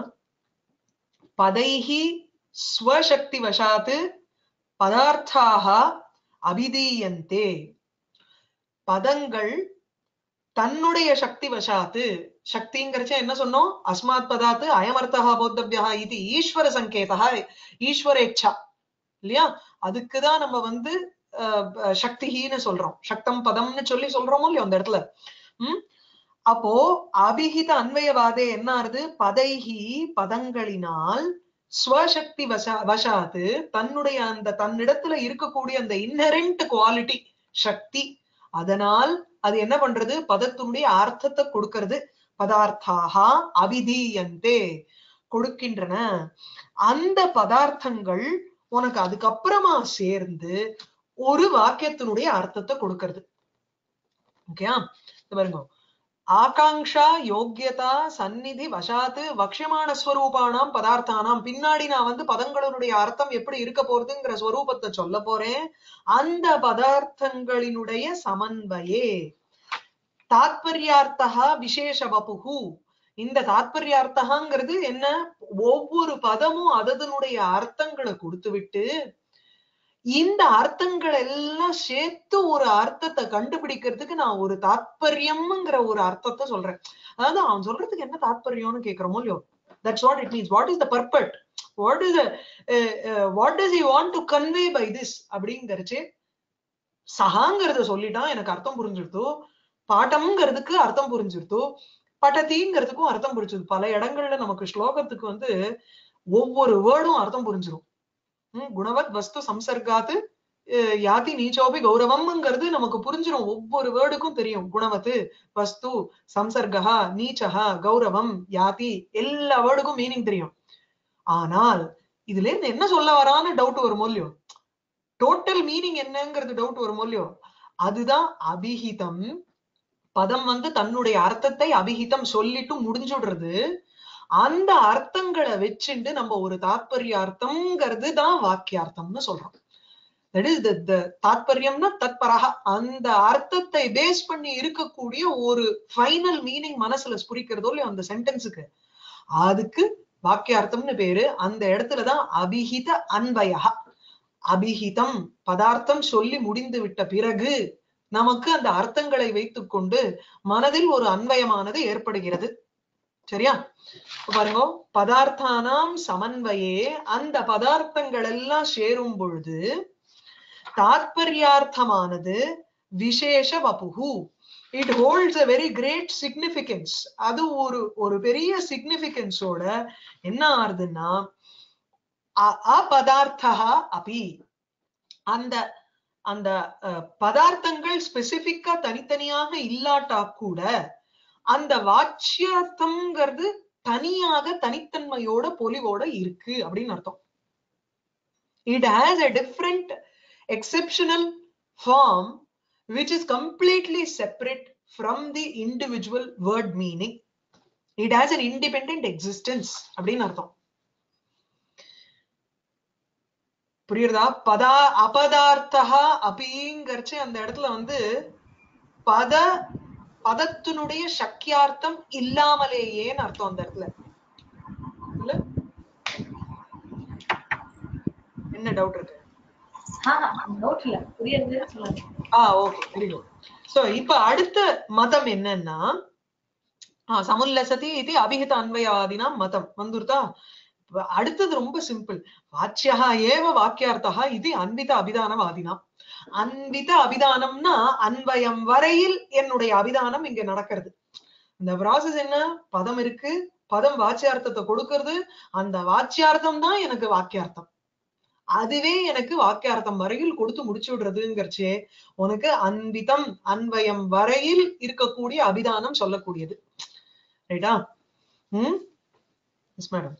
பதைஹி ஸ்வசக்தி வசாத்து பதார்த்தாக அபிதீயந்தே பதங்கள் தன்னுடைய சக்தி வசாத்து சக்திங்கிறச்ச என்ன சொன்னோம் அஸ்மாத் பதாத்து அயமர்த்தகா போத்தவ்யா இது ஈஸ்வர சங்கேதா ஈஸ்வரேச்சா இல்லையா அதுக்குதான் நம்ம வந்து அஹ், அஹ், சக்திஹீன்னு சொல்றோம் சக்தம் பதம்னு சொல்லி சொல்றோமோ இல்லையோ அந்த இடத்துல உம் அப்போ அபிஹித அன்வயவாதே என்ன ஆறுது பதைஹி பதங்களினால் ஸ்வசக்தி வசா வசாத்து தன்னுடைய அந்த தன்னிடத்துல இருக்கக்கூடிய அந்த இன்னரெண்ட் குவாலிட்டி சக்தி அதனால் அது என்ன பண்றது பதத்தினுடைய அர்த்தத்தை கொடுக்கிறது பதார்த்தாக அபிதீயந்தே கொடுக்கின்றன அந்த பதார்த்தங்கள் உனக்கு அதுக்கப்புறமா சேர்ந்து ஒரு வாக்கியத்தினுடைய அர்த்தத்தை கொடுக்கிறது ஓகேயா இது பாருங்க ஆகாங்ஷா யோக்கியதா சந்நிதி வசாத்து வக்ஷமான ஸ்வரூபானாம் பதார்த்தானாம் பின்னாடி நான் வந்து பதங்களினுடைய அர்த்தம் எப்படி இருக்க போறதுங்கிற ஸ்வரூபத்தை சொல்ல போறேன் அந்த பதார்த்தங்களினுடைய சமன்வயே தாத்பர்யார்த்தகா விசேஷ வபுகு இந்த தாத்பர்யார்த்தகாங்கிறது என்ன ஒவ்வொரு பதமும் அதனுடைய அர்த்தங்களை கொடுத்து விட்டு இந்த அர்த்தங்கள் எல்லாம் சேர்த்து ஒரு அர்த்தத்தை கண்டுபிடிக்கிறதுக்கு நான் ஒரு தாத்பரியம்ங்கிற ஒரு அர்த்தத்தை சொல்றேன் அதாவது அவன் சொல்றதுக்கு என்ன தாத்பரியம்னு கேக்குறோமோ இல்லையோ that's what it means what is the purport what is what does you want to convey by this அப்படிங்கறச்சு சகாங்கிறத சொல்லிட்டான் எனக்கு அர்த்தம் புரிஞ்சிருத்தோ பாட்டம்ங்கிறதுக்கு அர்த்தம் புரிஞ்சிருத்தோ பட்டதிங்கிறதுக்கும் அர்த்தம் புரிஞ்சிருது பல இடங்கள்ல நமக்கு ஸ்லோகத்துக்கு வந்து ஒவ்வொரு வேர்டும் அர்த்தம் புரிஞ்சிரும் ஹம், குணவத் வஸ்து சம்சர்காத்து அஹ், யாதி நீச்சோபி கௌரவம்ங்கிறது நமக்கு புரிஞ்சிரும் ஒவ்வொரு வேர்டுக்கும் தெரியும் குணவத்து வஸ்து சம்சர்கா நீச்சகா கௌரவம் யாதி எல்லா வேர்டுக்கும் மீனிங் தெரியும் ஆனால் இதுல இருந்து என்ன சொல்ல வரான்னு டவுட் வருமோ இல்லையோ டோட்டல் மீனிங் என்னங்கிறது டவுட் வருமோ இல்லையோ அதுதான் அபிஹிதம் பதம் வந்து தன்னுடைய அர்த்தத்தை அபிஹிதம் சொல்லிட்டு முடிஞ்சுடுறது அந்த அர்த்தங்களை வச்சுட்டு நம்ம ஒரு தாத்பரிய அர்த்தம்ங்கிறது தான் வாக்கியார்த்தம்னு சொல்றோம் தட் இஸ் த தாத்பரியம்னா தத்பரக அந்த அர்த்தத்தை பேஸ் பண்ணி இருக்கக்கூடிய ஒரு ஃபைனல் மீனிங் மனசுல ஸ்புரிக்கிறதோ இல்லையோ அந்த சென்டென்ஸுக்கு அதுக்கு வாக்கியார்த்தம்னு பேரு அந்த இடத்துலதான் அபிஹித அன்வயா அபிஹிதம் பதார்த்தம் சொல்லி முடிந்து விட்ட பிறகு நமக்கு அந்த அர்த்தங்களை வைத்துக்கொண்டு மனதில் ஒரு அன்வயமானது ஏற்படுகிறது சரியா இப்ப பாருங்க பதார்த்தானாம் சமன்வயே அந்த பதார்த்தங்கள் எல்லாம் சேரும் பொழுது தாத்பர்யார்த்தமானது விசேஷ வபுகு it holds a very great significance அது ஒரு ஒரு பெரிய சிக்னிபிகன்ஸோட என்ன ஆறுதுன்னா அ- அபதார்த்தா அபி அந்த அந்த அஹ், பதார்த்தங்கள் ஸ்பெசிபிக்கா தனித்தனியாக இல்லாட்டா கூட அந்த வாச்சியார்த்தம்ங்கிறது தனியாக தனித்தன்மையோட பொலிவோட இருக்கு அப்படின்னு அர்த்தம் it has a different exceptional form which is completely separate from the individual word meaning it has an independent existence அப்படின்னு அர்த்தம் புரியுறதா பதா அபதார்த்தா அபிங்கிறச்சு அந்த இடத்துல வந்து பத பதத்தினுடைய சக்கியார்த்தம் இல்லாமலேயேன்னு அர்த்தம் அந்த இடத்துல இல்ல என்ன டவுட் இருக்கு நோட் இல்ல புரியுது சொல்லுங்க ஆ ஓகே வெரி குட் சோ இப்ப அடுத்த மதம் என்னன்னா ஆ, சமுல்லசதி இது அபிஹித அன்வயவாதினா மதம் வந்துருதா இப்ப அடுத்தது ரொம்ப சிம்பிள் வாச்சியா ஏவ வாக்கியார்த்தா இது அன்வித அபிதானவாதினா அன்வித அபிதானம்னா அன்வயம் வரையில் என்னுடைய அபிதானம் இங்க நடக்கிறது இந்த ப்ராசஸ் என்ன பதம் இருக்கு பதம் வாச்சியார்த்தத்தை கொடுக்கிறது அந்த வாச்சியார்த்தம் தான் எனக்கு வாக்கியார்த்தம் அதுவே எனக்கு வாக்கியார்த்தம் வரையில் கொடுத்து முடிச்சு விடுறதுங்கிறச்சே உனக்கு அன்பிதம் அன்வயம் வரையில் இருக்கக்கூடிய அபிதானம் சொல்லக்கூடியது ரைட்டா ம் yes madam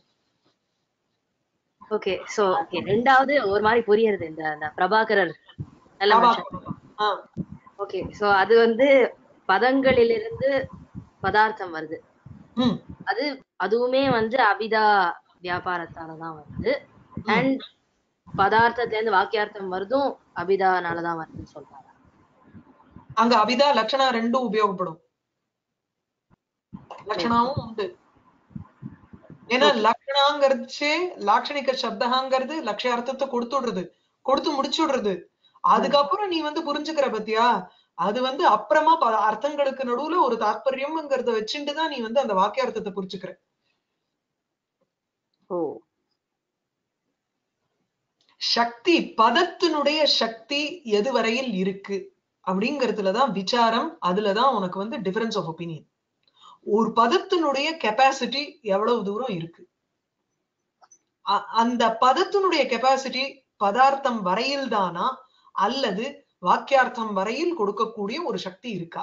okay so okay ரெண்டாவது ஒரு மாதிரி புரியுறது இந்த இந்த பிரபாகரர் நல்ல மனுஷன் ஆ ஓகே சோ அது வந்து பதங்களிலிருந்து பதார்த்தம் வருது ம் அது அதுவுமே வந்து அபிதா வியாபாரத்தால தான் வருது அண்ட் பதார்த்தத்துல இருந்து வாக்கியார்த்தம் வருதும் அபிதானால தான் வருதுன்னு சொல்றாங்க அங்க அபிதா லட்சணா ரெண்டும் உபயோகப்படும் லட்சணாவும் உண்டு ஏன்னா லக்ஷணாங்கிறச்சு லாட்சணிக சப்தகாங்கிறது லட்சியார்த்தத்தை கொடுத்துடுறது கொடுத்து முடிச்சுடுறது அதுக்கப்புறம் நீ வந்து புரிஞ்சுக்கிற பத்தியா அது வந்து அப்புறமா ப- அர்த்தங்களுக்கு நடுவுல ஒரு தாற்பயம்ங்கிறத வச்சுட்டு தான் நீ வந்து அந்த வாக்கியார்த்தத்தை புரிச்சுக்கிற ஓ சக்தி பதத்தினுடைய சக்தி எது வரையில் இருக்கு அப்படிங்கறதுலதான் விசாரம் அதுலதான் உனக்கு வந்து டிஃபரன்ஸ் ஆஃப் ஒப்பீனியன் ஒரு பதத்தினுடைய கெப்பாசிட்டி எவ்வளவு தூரம் இருக்கு அ- அந்த பதத்தினுடைய கெப்பாசிட்டி பதார்த்தம் வரையில் தானா அல்லது வாக்கியார்த்தம் வரையில் கொடுக்கக்கூடிய ஒரு சக்தி இருக்கா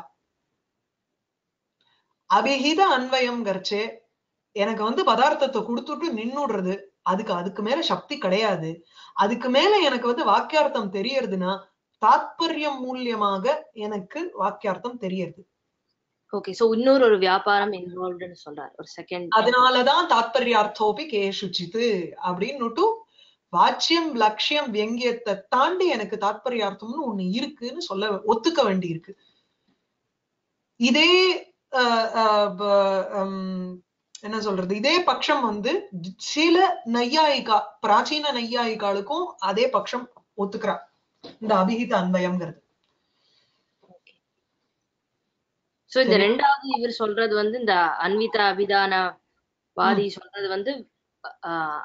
அபிஹித அன்வயம்ங்கிறச்சே எனக்கு வந்து பதார்த்தத்தை கொடுத்துட்டு நின்னுடுறது அதுக்கு அதுக்கு மேல சக்தி கிடையாது அதுக்கு மேல எனக்கு வந்து வாக்கியார்த்தம் தெரியறதுன்னா தாத்பரியம் மூலியமாக எனக்கு வாக்கியார்த்தம் தெரியறது ஓகே சோ இன்னொரு ஒரு வியாபாரம் இன்வால்வ்டுன்னு சொல்றாரு ஒரு செகண்ட் அதனாலதான் தாத்பரியார்த்தோபி கேஷுச்சித்து அப்படின்னுட்டு வாச்சியம் லட்சியம் வியங்கியத்தை தாண்டி எனக்கு தாத்பரியார்த்தம்னு ஒண்ணு இருக்குன்னு சொல்ல ஒத்துக்க வேண்டி இருக்கு இதே அஹ், அஹ், ப- ஹம், என்ன சொல்றது இதே பட்சம் வந்து சில நையாயிகா பிராச்சீன நையாயிகாளுக்கும் அதே பட்சம் ஒத்துக்கிறா இந்த அபிஹித அன்வயம்ங்கிறது சோ இந்த சரி. ரெண்டாவது இவர் சொல்றது வந்து இந்த அன்வித அபிதான வாதி சொல்றது வந்து ஆஹ்,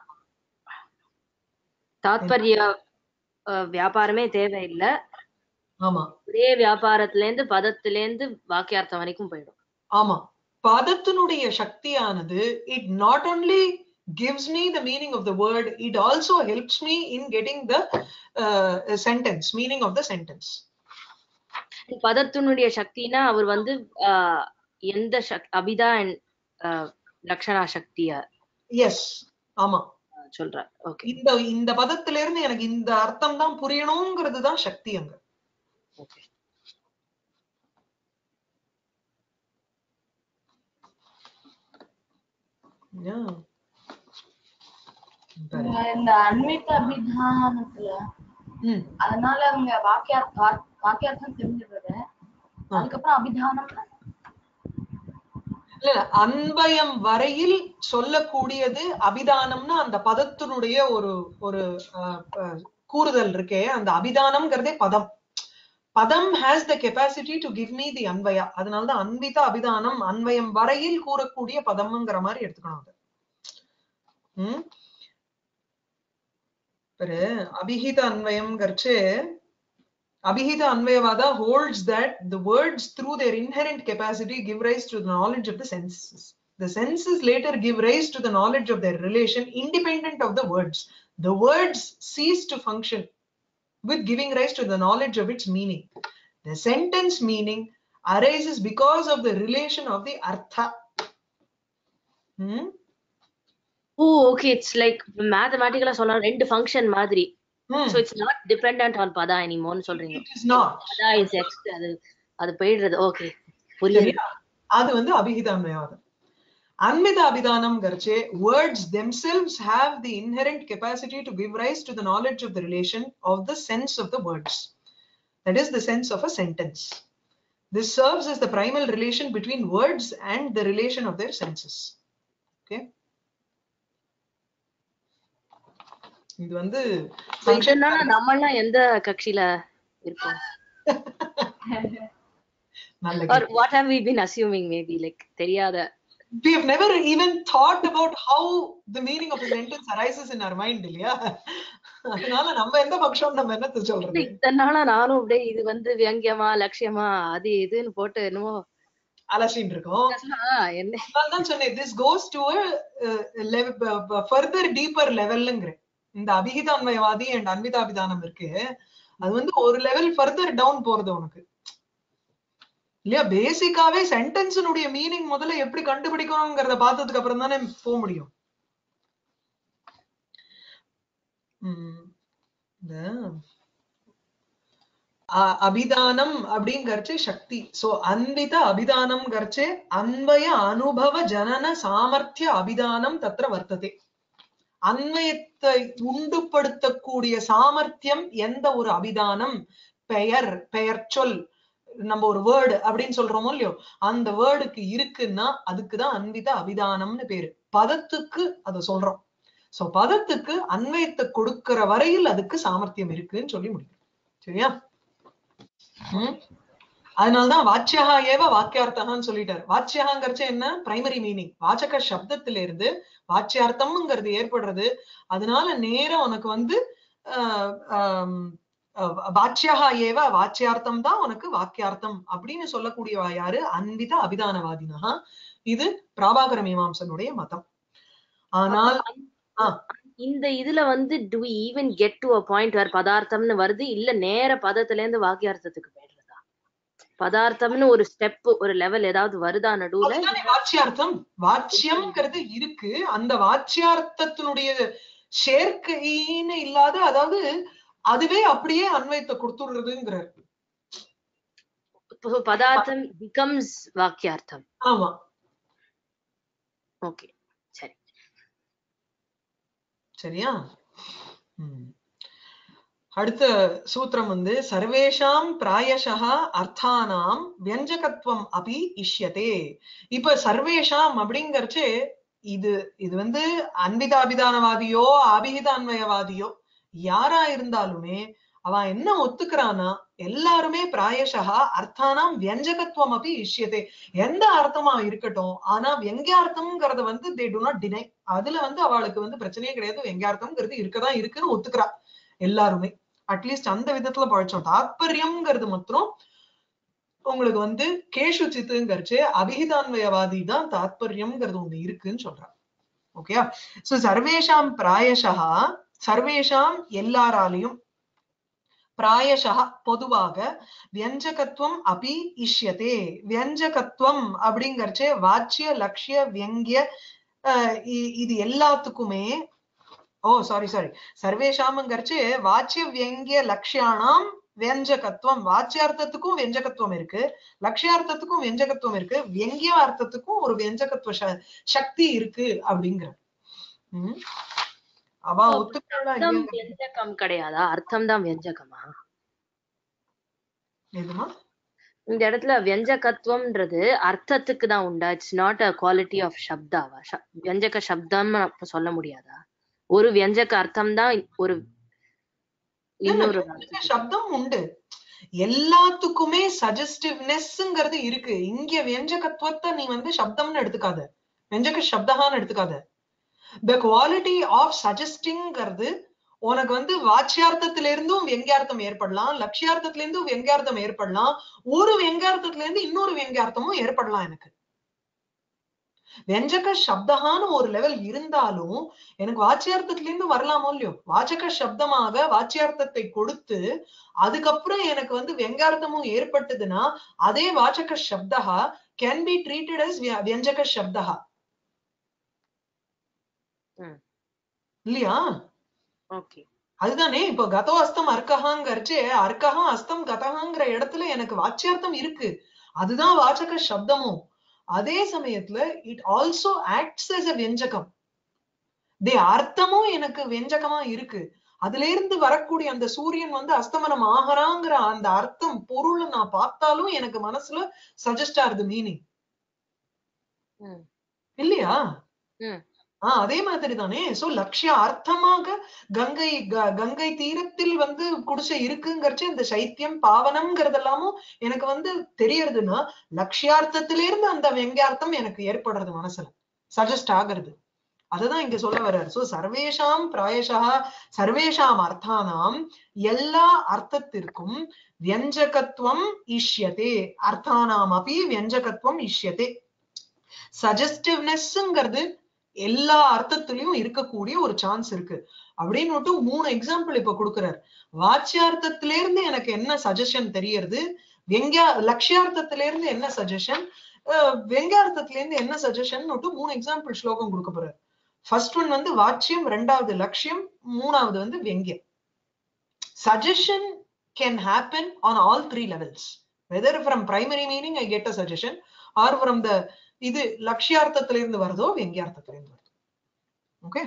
தாத்பரிய ஆஹ், வியாபாரமே தேவையில்லை ஆமா ஒரே வியாபாரத்துல இருந்து பதத்துல இருந்து வாக்கியார்த்தம் வரைக்கும் போயிடும் ஆமா பதத்தினுடைய சக்தியானது it not only gives me the meaning of the word it also helps me in getting the uh, sentence meaning of the sentence பதத்தினுடைய சக்தினா அவர் வந்து ஆஹ், எந்த சக் அபிதா and, ஆஹ், லக்ஷணா சக்திய yes ஆமா சொல்றார் ஓகே இந்த இந்த பதத்துல இருந்து எனக்கு இந்த அர்த்தம் தான் புரியணுங்கிறது தான் சக்தி அங்க ஓகே Yeah. பாரு. இந்த அன்வித அபிதானத்துல ம். அதனால அவங்க வாக்கியா வா- வாக்கியார்த்தம் தெரிஞ்சிடுறது அதுக்கப்புறம் அபிதானம்ல இல்ல இல்ல, அன்பயம் வரையில் சொல்லக்கூடியது அபிதானம்னா அந்த பதத்தினுடைய ஒரு ஒரு அஹ், அஹ், கூறுதல் இருக்கே அந்த அபிதானம்ங்கிறதே பதம் பதம் has the capacity to give me the அன்வயா அதனாலதான் அன்வித அபிதானம் அன்வயம் வரையில் கூறக்கூடிய பதம்ங்கிற மாதிரி எடுத்துக்கணும் அது ம் பாரு அபிஹித அன்வயம்ங்கிறச்சு Abhihita Anvayavada holds that the words, through their inherent capacity, give rise to the knowledge of the senses. The senses later give rise to the knowledge of their relation independent of the words. The words cease to function with giving rise to the knowledge of its meaning. The sentence meaning arises because of the relation of the artha. Hmm? Oh okay it's like மேத்தமேட்டிக்கலா சொல்லலாம் ரெண்டு function மாதிரி Hmm. So it's not dependent on பதா எனிமோன்னு சொல்றீங்க It is not. பதா is X அது அது போயிடுறது ஓகே புரியுது சரியா? அது வந்து அபிஹிதான்மயவாதம் அன்மித அபிதானம் கர்ச்சே words themselves have the inherent capacity to give rise to the knowledge of the relation of the sense of the words that is the sense of a sentence this serves as the primal relation between words and the relation of their senses okay இது வந்து function இதனால நம்ம எல்லாம் எந்த கட்சியில இருக்கோம் நல்ல or what have we been assuming maybe like தெரியாத we have never even thought about how the meaning of a sentence arises in our mind இல்லையா அதனால நம்ம எந்த பட்சம் நம்ம என்னத்த சொல்றது இத்தனை நாளா நானும் அப்படியே இது வந்து வியங்கியமா லட்சியமா அது இதுன்னு போட்டு என்னமோ அலசின்னு இருக்கோம் ஆ, என்ன தான் சொன்னேன் this goes to a uh, level uh, further deeper லெவல்ங்கிறேன் இந்த அபிகிதான்மயவாதி அண்ட் அன்பிதாபிதானம் இருக்கு அது வந்து ஒரு லெவல் ஃபர்தர் டவுன் போறது உனக்கு இல்லையா பேசிக்காவே சென்டென்ஸினுடைய மீனிங் முதல்ல எப்படி கண்டுபிடிக்கணுங்கிறத பார்த்ததுக்கு அப்புறம் தானே போக முடியும் உம் இந்த அ- அபிதானம் அப்படிங்கறச்சு சக்தி சோ அன்பித அபிதானம் கர்ச்சே அன்வய அனுபவ ஜனன சாமர்த்திய அபிதானம் தத்ர வர்த்ததே அன்வயத்தை உண்டுபடுத்தக்கூடிய சாமர்த்தியம் எந்த ஒரு அபிதானம் பெயர் பெயர் சொல் நம்ம ஒரு வேர்டு அப்படின்னு சொல்றோமோ இல்லையோ அந்த வேர்டுக்கு இருக்குன்னா அதுக்குதான் அன்பித அபிதானம்னு பேரு பதத்துக்கு அதை சொல்றோம் சோ பதத்துக்கு அன்வயத்தை கொடுக்கிற வரையில் அதுக்கு சாமர்த்தியம் இருக்குன்னு சொல்லி முடியும் சரியா ஹம் அதனாலதான் வாச்சியகா ஏவ வாக்கியார்த்தகான்னு சொல்லிட்டாரு வாச்சியகாங்கிறச்ச என்ன பிரைமரி மீனிங் வாச்சக சப்தத்துல இருந்து வாச்சியார்த்தம்ங்கிறது ஏற்படுறது அதனால நேரா உனக்கு வந்து ஆஹ் ஆம், அஹ் வாச்சியகா ஏவ வாச்சியார்த்தம் தான் உனக்கு வாக்கியார்த்தம் அப்படின்னு சொல்லக்கூடியவா யாரு அன்பித அபிதானவாதினா இது பிராபாகர மீமாம்சனுடைய மதம் ஆனால் இந்த இதுல வந்து to even get to a point where பதார்த்தம்னு வருது இல்ல நேர பதத்துல இருந்து வாக்கியார்த்தத்துக்கு போயிடுறதா பதார்த்தம்னு ஒரு ஸ்டெப் ஒரு லெவல் ஏதாவது வருதா நடுவுல அதுதானே வாச்சியார்த்தம் வாச்சியம்ங்கிறது இருக்கு அந்த வாச்சியார்த்தத்தினுடைய சேர்க்கைன்னு இல்லாத அதாவது அதுவே அப்படியே அன்வயத்தை கொடுத்துடுறதுங்கிறார் இப்போ பதார்த்தம் பிகம்ஸ் வாக்கியார்த்தம் ஆமா ஓகே சரி சரியா ம். அடுத்த சூத்திரம் வந்து சர்வேஷாம் பிராயசா அர்த்தானாம் வியஞ்சகத்துவம் அபி இஷ்யதே இப்ப சர்வேஷாம் அப்படிங்கறச்சு இது இது வந்து அன்பிதாபிதானவாதியோ அபிகிதான்மயவாதியோ யாரா இருந்தாலுமே அவன் என்ன ஒத்துக்கிறானா எல்லாருமே பிராயசா அர்த்தானாம் வியஞ்சகத்துவம் அபி இஷ்யதே எந்த அர்த்தமா இருக்கட்டும் ஆனா வெங்கியார்த்தம்ங்கிறத வந்து தே டு நாட் டினை அதுல வந்து அவளுக்கு வந்து பிரச்சனையே கிடையாது வெங்கியார்த்தம்ங்கிறது இருக்கதான் இருக்குன்னு ஒத்துக்கிறா எல்லாருமே அட்லீஸ்ட் அந்த விதத்துல பழச்சோம் தாத்பரியம்ங்கிறது மாத்திரம் உங்களுக்கு வந்து கேஷு சித்துங்கிறச்சு அபிகிதான்வயவாதி தான் தாத்பரியம்ங்கிறது ஒண்ணு இருக்குன்னு சொல்றான் ஓகேயா சோ சர்வேஷாம் பிராயசா சர்வேஷாம் எல்லாராலையும் பிராயசா பொதுவாக வியஞ்சகத்துவம் அபி இஷ்யதே வியஞ்சகத்துவம் அப்படிங்கறச்சே வாச்சிய லட்சிய வியங்கிய அஹ் இ- இது எல்லாத்துக்குமே ஓ சாரி சாரி சர்வேஷாமங்கிறச்சு வாச்சிய வியங்கிய லட்சியானாம் வியஞ்சகத்துவம் வாச்சியார்த்தத்துக்கும் வியஞ்சகத்துவம் இருக்கு லட்சியார்த்தத்துக்கும் வியஞ்சகத்துவம் இருக்கு வியங்கிய அர்த்தத்துக்கும் ஒரு வியஞ்சகத்துவ ச- சக்தி இருக்கு அப்படிங்கிற உம் அவ So, ஒத்துக்கிறாளா அர்த்தம் இல்லையா? வியஞ்சகம் கிடையாதா அர்த்தம் தான் வியஞ்சகமா எதுமா இந்த இடத்துல வியஞ்சகத்துவம்ன்றது அர்த்தத்துக்கு தான் உண்டா it's not a quality of சப்தாவா ச- வியஞ்சக சப்தம் அப்ப சொல்ல முடியாதா ஒரு வியஞ்சக அர்த்தம் தான் ஒரு இன்னொரு வியஞ்சக சப்தம் உண்டு எல்லாத்துக்குமே சஜஸ்டிவ்னஸ்ங்கிறது இருக்கு இங்க வியஞ்சகத்துவத்தை நீ வந்து சப்தம்னு எடுத்துக்காத வியஞ்சக சப்தகான்னு எடுத்துக்காத த குவாலிட்டி ஆஃப் சஜஸ்டிங்கிறது உனக்கு வந்து வாச்சியார்த்தத்துல இருந்தும் வெங்கியார்த்தம் ஏற்படலாம் லட்சியார்த்தத்துல இருந்தும் வெங்கியார்த்தம் ஏற்படலாம் ஒரு வெங்கியார்த்தத்துல இருந்து இன்னொரு வெங்கியார்த்தமும் ஏற்படலாம் எனக்கு வெஞ்சக சப்தகான்னு ஒரு லெவல் இருந்தாலும் எனக்கு வாச்சியார்த்தத்துல இருந்து வரலாமோ இல்லையோ வாச்சக சப்தமாக வாச்சியார்த்தத்தை கொடுத்து அதுக்கப்புறம் எனக்கு வந்து வெங்கார்த்தமும் ஏற்பட்டதுன்னா அதே வாச்சக சப்தகா கேன் பி ட்ரீட்டட் அஸ் வியஞ்சக சப்தகா ம். இல்லையா ஓகே அதுதானே இப்போ கதோ அஸ்தம் அர்க்கஹாங்கிறச்சே அர்க்கஹா அஸ்தம் கதஹாங்கிற இடத்துல எனக்கு வாச்சியார்த்தம் இருக்கு அதுதான் வாச்சக சப்தமும் அதே சமயத்துல it also acts as a வெஞ்சகம் தே அர்த்தமும் எனக்கு வெஞ்சகமா இருக்கு அதுல இருந்து வரக்கூடிய அந்த சூரியன் வந்து அஸ்தமனம் ஆகறாங்கிற அந்த அர்த்தம் பொருளை நான் பார்த்தாலும் எனக்கு மனசுல சஜஸ்ட் ஆகுது மீனிங் ம். இல்லையா ம். ஆஹ் அதே மாதிரி தானே சோ லட்சிய அர்த்தமாக கங்கை க- கங்கை தீரத்தில் வந்து குடிசை இருக்குங்கிறச்சு இந்த சைத்தியம் பாவனம்ங்கிறதெல்லாமும் எனக்கு வந்து தெரியறதுன்னா லட்சியார்த்தத்திலிருந்து அந்த வெங்கார்த்தம் எனக்கு ஏற்படுறது மனசுல சஜஸ்ட் ஆகிறது அதுதான் இங்க சொல்ல வர்றாரு சோ சர்வேஷாம் பிராயசா சர்வேஷாம் அர்த்தானாம் எல்லா அர்த்தத்திற்கும் வியஞ்சகத்துவம் இஷ்யதே அர்த்தானாம் அப்படி வியஞ்சகத்துவம் இஷ்யதே சஜஸ்டிவ்னஸ்ங்கிறது எல்லா அர்த்தத்திலயும் இருக்கக்கூடிய ஒரு சான்ஸ் இருக்கு அப்படின்னு மூணு எக்ஸாம்பிள் இப்ப கொடுக்கிறார் வாச்சியார்த்தத்தில இருந்து எனக்கு என்ன சஜஷன் தெரியறது வெங்கா லட்சியார்த்தத்தில இருந்து என்ன சஜஷன் வெங்கார்த்தத்துல இருந்து என்ன சஜஷன் மூணு எக்ஸாம்பிள் ஸ்லோகம் கொடுக்க போறார் ஃபர்ஸ்ட் ஒன் வந்து வாச்சியம் ரெண்டாவது லட்சியம் மூணாவது வந்து வெங்கியம் suggestion can happen on all three levels whether from primary meaning I get a suggestion or from the இது லட்சியார்த்தத்துல இருந்து வருதோ வெங்கியார்த்தத்துல இருந்து வருதோ ஓகே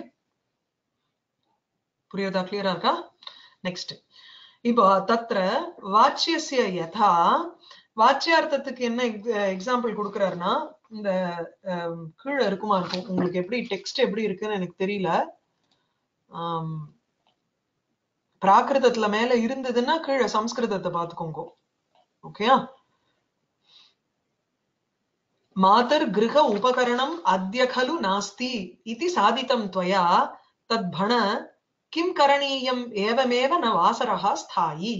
புரியுதா கிளியரா இருக்கா நெக்ஸ்ட் இப்போ தத்ர வாச்சியசிய யதா வாச்சியார்த்தத்துக்கு என்ன எக்ஸாம்பிள் கொடுக்கறாருன்னா இந்த ஆம், கீழே இருக்குமா இருக்கும் உங்களுக்கு எப்படி டெக்ஸ்ட் எப்படி இருக்குன்னு எனக்கு தெரியல ஆம், பிராகிருதத்துல மேல இருந்ததுன்னா கீழே சம்ஸ்கிருதத்தை பாத்துக்கோங்க ஓகேயா मातर् गृह उपकरणम् अद्य खलु नास्ति इति साधितं त्वया तद्भण किं करणीयम् एवमेव न वासरः स्थायि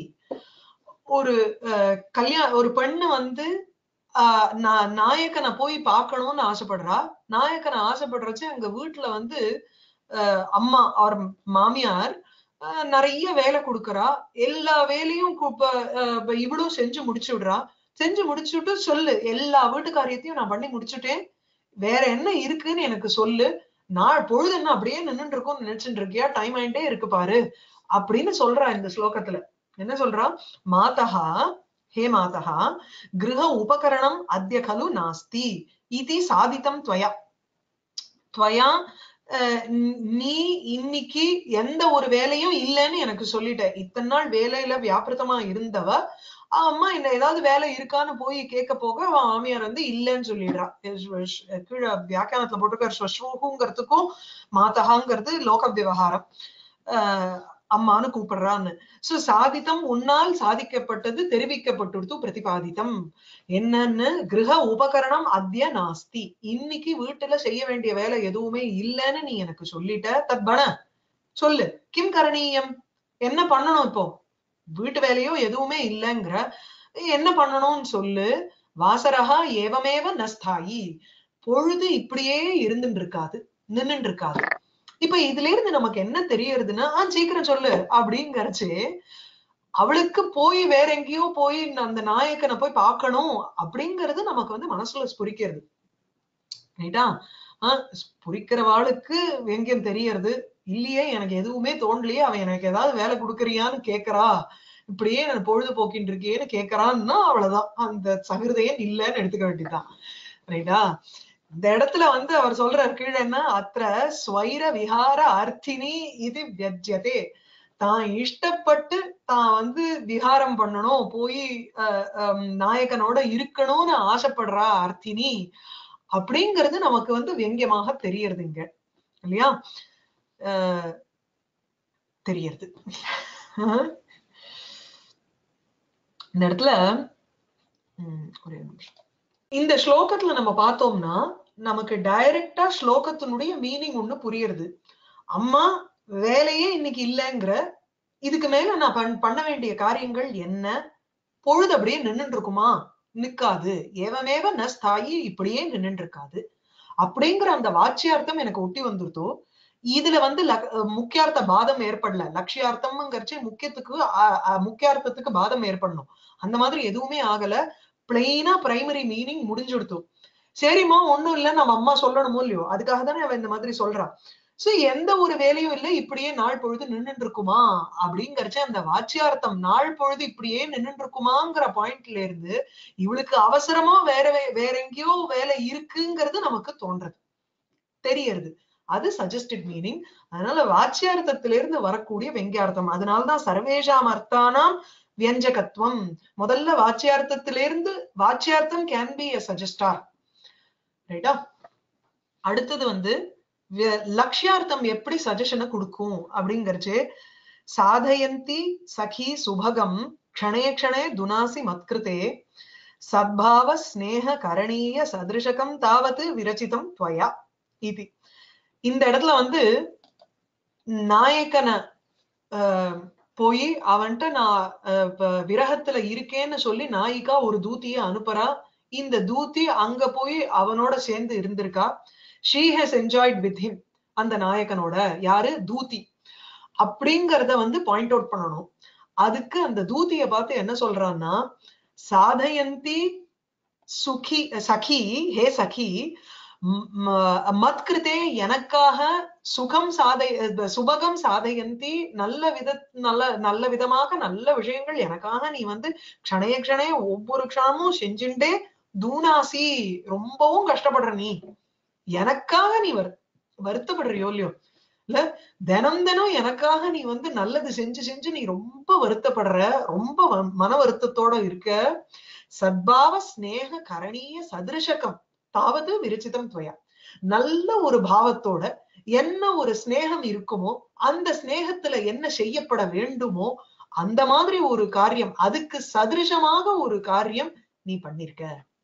ஒரு அஹ், கல்யாண ஒரு பெண்ணு வந்து ஆஹ், நா- நாயக்கனை போய் பார்க்கணும்னு ஆசைப்படுறா நாயக்கனை ஆசைப்படுறச்சு அங்க வீட்டுல வந்து அஹ், அம்மா அவர் மாமியார் அஹ், நிறைய வேலை கொடுக்கறா எல்லா வேலையும் கு- இப்ப, அஹ், இப்ப இவளும் செஞ்சு முடிச்சு விடுறா செஞ்சு முடிச்சுட்டு சொல்லு எல்லா வீட்டு காரியத்தையும் நான் பண்ணி முடிச்சுட்டேன் வேற என்ன இருக்குன்னு எனக்கு சொல்லு நாள் பொழுது என்ன அப்படியே நின்னுட்டு இருக்கோம்னு நினைச்சுட்டு இருக்கியா டைம் ஆயிட்டே இருக்கு பாரு அப்படின்னு சொல்றா இந்த ஸ்லோகத்துல என்ன சொல்றா மாதா ஹே மாதா கிரக உபகரணம் அத்ய கலு நாஸ்தி இது சாதித்தம் துவயா துவயா அஹ், ந- நீ இன்னைக்கு எந்த ஒரு வேலையும் இல்லைன்னு எனக்கு சொல்லிட்ட இத்தனை நாள் வேலையில வியாபிரதமா இருந்தவ அம்மா இந்த ஏதாவது வேலை இருக்கான்னு போய் கேட்க போக அவன் மாமியார் வந்து இல்லைன்னு சொல்லிடுறா ஸ்வ- ஸ்வ- கீழே வியாக்கியானத்துல போட்டிருக்க ஸ்வஸ்ரூகுங்கிறதுக்கும் மாதகாங்கிறது லோக விவகாரம் ஆஹ் அம்மான்னு கூப்பிடுறான்னு சோ சாதித்தம் உன்னால் சாதிக்கப்பட்டது தெரிவிக்கப்பட்டுடுத்து பிரதிபாதித்தம் என்னன்னு கிரக உபகரணம் அத்ய நாஸ்தி இன்னைக்கு வீட்டுல செய்ய வேண்டிய வேலை எதுவுமே இல்லைன்னு நீ எனக்கு சொல்லிட்ட தத்பண சொல்லு கிம் கரணீயம் என்ன பண்ணணும் இப்போ வீட்டு வேலையோ எதுவுமே இல்லைங்கிற என்ன பண்ணணும்னு சொல்லு வாசரகா ஏவமேவ நஸ்தாயி பொழுது இப்படியே இருந்துட்டு இருக்காது நின்னுட்டு இருக்காது இப்ப இதுல இருந்து நமக்கு என்ன தெரியறதுன்னா ஆ சீக்கிரம் சொல்லு அப்படிங்கறச்சு அவளுக்கு போய் வேற எங்கேயோ போய் அந்த நாயக்கனை போய் பார்க்கணும் அப்படிங்கிறது நமக்கு வந்து மனசுல ஸ்புரிக்கிறது ரைட்டா ஆஹ் புரிக்கிறவாளுக்கு வெங்கியம் தெரியறது இல்லையே எனக்கு எதுவுமே தோணலையே அவன் எனக்கு ஏதாவது வேலை கொடுக்கறியான்னு கேக்குறா இப்படியே நான் பொழுது போக்கிட்டு இருக்கேன்னு கேக்குறான்னா அவ்வளவுதான் அந்த சகிருதையன் இல்லைன்னு எடுத்துக்க வேண்டியதுதான் ரைட்டா இந்த இடத்துல வந்து அவர் சொல்றார் கீழே என்ன அத்த ஸ்வைர விஹார அர்த்தினி இது வியஜ்யதே தான் இஷ்டப்பட்டு தான் வந்து விஹாரம் பண்ணணும் போய் அஹ், ஹம், நாயகனோட இருக்கணும்னு ஆசைப்படுறா அர்த்தினி அப்படிங்கிறது நமக்கு வந்து வெங்கியமாக தெரியறது இங்க இல்லையா அஹ், தெரியறது அஹ். இந்த இடத்துல உம், ஒரே ஒரு நிமிஷம் இந்த ஸ்லோகத்துல நம்ம பார்த்தோம்னா நமக்கு டைரக்டா ஸ்லோகத்தினுடைய மீனிங் ஒண்ணு புரியுறது அம்மா வேலையே இன்னைக்கு இல்லைங்கிற இதுக்கு மேல நான் பண்- பண்ண வேண்டிய காரியங்கள் என்ன பொழுது அப்படியே நின்னுட்டு இருக்குமா நிக்காது ஏவமேவ நஸ்தாயி இப்படியே நின்னுட்டு இருக்காது அப்படிங்கிற அந்த வாச்சியார்த்தம் எனக்கு ஒட்டி வந்துருத்தோ இதுல வந்து லக்- அஹ் முக்கியார்த்த பாதம் ஏற்படல லட்சியார்த்தம்ங்கிறச்சு முக்கியத்துக்கு அ- அ- முக்கியார்த்தத்துக்கு பாதம் ஏற்படணும் அந்த மாதிரி எதுவுமே ஆகல பிளெயினா பிரைமரி மீனிங் முடிஞ்சுடுத்தோம் சரிம்மா ஒண்ணும் இல்ல நம்ம அம்மா சொல்லணுமோ இல்லையோ அதுக்காக தானே அவ இந்த மாதிரி சொல்றா சோ எந்த ஒரு வேலையும் இல்ல இப்படியே நாள் பொழுது நின்னுட்டு இருக்குமா அப்படிங்கறச்ச அந்த வாச்சியார்த்தம் நாள் பொழுது இப்படியே நின்னுட்டு இருக்குமாங்கிற பாயிண்ட்ல இருந்து இவளுக்கு அவசரமா வேற வே- வேற எங்கேயோ வேலை இருக்குங்கிறது நமக்கு தோன்றது தெரியறது அது சஜஸ்டட் மீனிங் அதனால வாச்சியார்த்தத்திலிருந்து வரக்கூடிய வெங்கியார்த்தம் அதனாலதான் சர்வேஷாம் அர்த்தானாம் வியஞ்சகத்துவம் முதல்ல வாச்சியார்த்தத்திலிருந்து வாச்சியார்த்தம் கேன் பி எ சஜஸ்டார் ரைட்டா அடுத்தது வந்து வி- லக்ஷ்யார்த்தம் எப்படி சஜஷனை கொடுக்கும் அப்படிங்கறச்சு சாதயந்தி சகி சுபகம் க்ஷணே க்ஷணே துனாசி மத்கிருதே சத்பாவ ஸ்நேக கரணீய சதிருஷகம் தாவது விரச்சிதம் துவயா இது இந்த இடத்துல வந்து நாயக்கனை ஆஹ், போய் அவன்கிட்ட நான் ஆஹ், இப்ப விரகத்துல இருக்கேன்னு சொல்லி நாயிகா ஒரு தூத்திய அனுப்புறா இந்த தூத்தி அங்க போய் அவனோட சேர்ந்து இருந்திருக்கா she has enjoyed with him அந்த நாயகனோட யாரு தூதி அப்படிங்கறத வந்து பாயிண்ட் அவுட் பண்ணணும் அதுக்கு அந்த தூதிய பார்த்து என்ன சொல்றான்னா சாதயந்தி சுகி சகி ஹே சகி ம், ம- மத்கிருதே எனக்காக சுகம் சாதை அஹ் சுபகம் சாதயந்தி நல்ல வித நல்ல நல்ல விதமாக நல்ல விஷயங்கள் எனக்காக நீ வந்து க்ஷணைய க்ஷணைய ஒவ்வொரு க்ஷணமும் செஞ்சுட்டே தூணாசி ரொம்பவும் கஷ்டப்படுற நீ எனக்காக நீ வரு வருத்தப்படுறியோ இல்லையோ இல்ல தினம் தினம் எனக்காக நீ வந்து நல்லது செஞ்சு செஞ்சு நீ ரொம்ப வருத்தப்படுற ரொம்ப வ- மன வருத்தத்தோட இருக்க சத்பாவ ஸ்நேக கரணீய சதிருஷகம் தாவது விருச்சிதம் துவயா நல்ல ஒரு பாவத்தோட என்ன ஒரு ஸ்நேகம் இருக்குமோ அந்த ஸ்நேகத்துல என்ன செய்யப்பட வேண்டுமோ அந்த மாதிரி ஒரு காரியம் அதுக்கு சதிருஷமாக ஒரு காரியம் நீ பண்ணிருக்க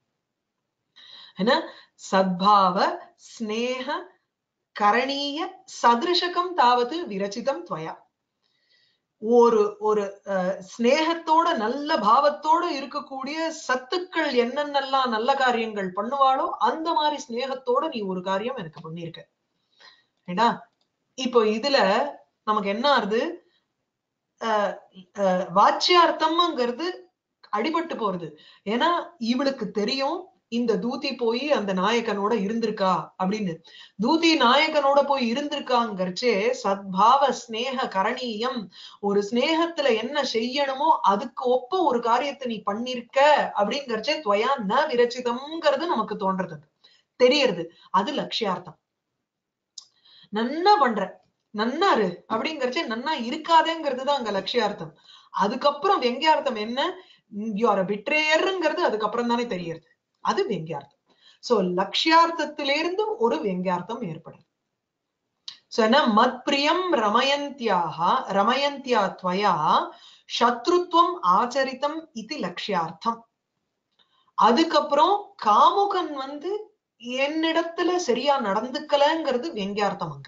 என்ன சத்பாவ ஸ்நேக கரணீய சதிருஷகம் தாவது விரச்சிதம் துவயா ஒரு ஒரு அஹ், ஸ்நேகத்தோட நல்ல பாவத்தோட இருக்கக்கூடிய சத்துக்கள் என்னென்னலாம் நல்ல காரியங்கள் பண்ணுவாளோ அந்த மாதிரி ஸ்நேகத்தோட நீ ஒரு காரியம் எனக்கு பண்ணிருக்க ஏடா இப்போ இதுல நமக்கு என்ன ஆறுது அஹ், அஹ், வாச்சியார்த்தம்ங்கிறது அடிபட்டு போறது ஏன்னா இவளுக்கு தெரியும் இந்த தூதி போய் அந்த நாயகனோட இருந்திருக்கா அப்படின்னு தூதி நாயகனோட போய் இருந்திருக்காங்கிறச்சே சத்பாவ ஸ்நேக கரணீயம் ஒரு ஸ்நேகத்துல என்ன செய்யணுமோ அதுக்கு ஒப்ப ஒரு காரியத்தை நீ பண்ணிருக்க அப்படிங்கறச்சே துவயா ந விரச்சிதம்ங்கிறது நமக்கு தோன்றது தெரியறது அது லட்சியார்த்தம் நன்னா பண்ற நன்னா இரு அப்படிங்கறச்சே நன்னா இருக்காதேங்கிறது தான் அங்க லட்சியார்த்தம் அதுக்கப்புறம் வெங்கியார்த்தம் என்ன யூ ஆர் பிட்ரேயருங்கிறது அதுக்கப்புறம் தானே தெரியறது அது வெங்கியார்த்தம் சோ லட்சியார்த்தத்திலிருந்து ஒரு வெங்கியார்த்தம் ஏற்படுது சோ என்ன மத்பிரியம் ரமயந்தியாக ரமயந்தியா துவயா சத்ருத்வம் ஆச்சரித்தம் இது லட்சியார்த்தம் அதுக்கப்புறம் காமுகன் வந்து என்னிடத்துல சரியா நடந்துக்கலங்கிறது வெங்கியார்த்தம் அங்க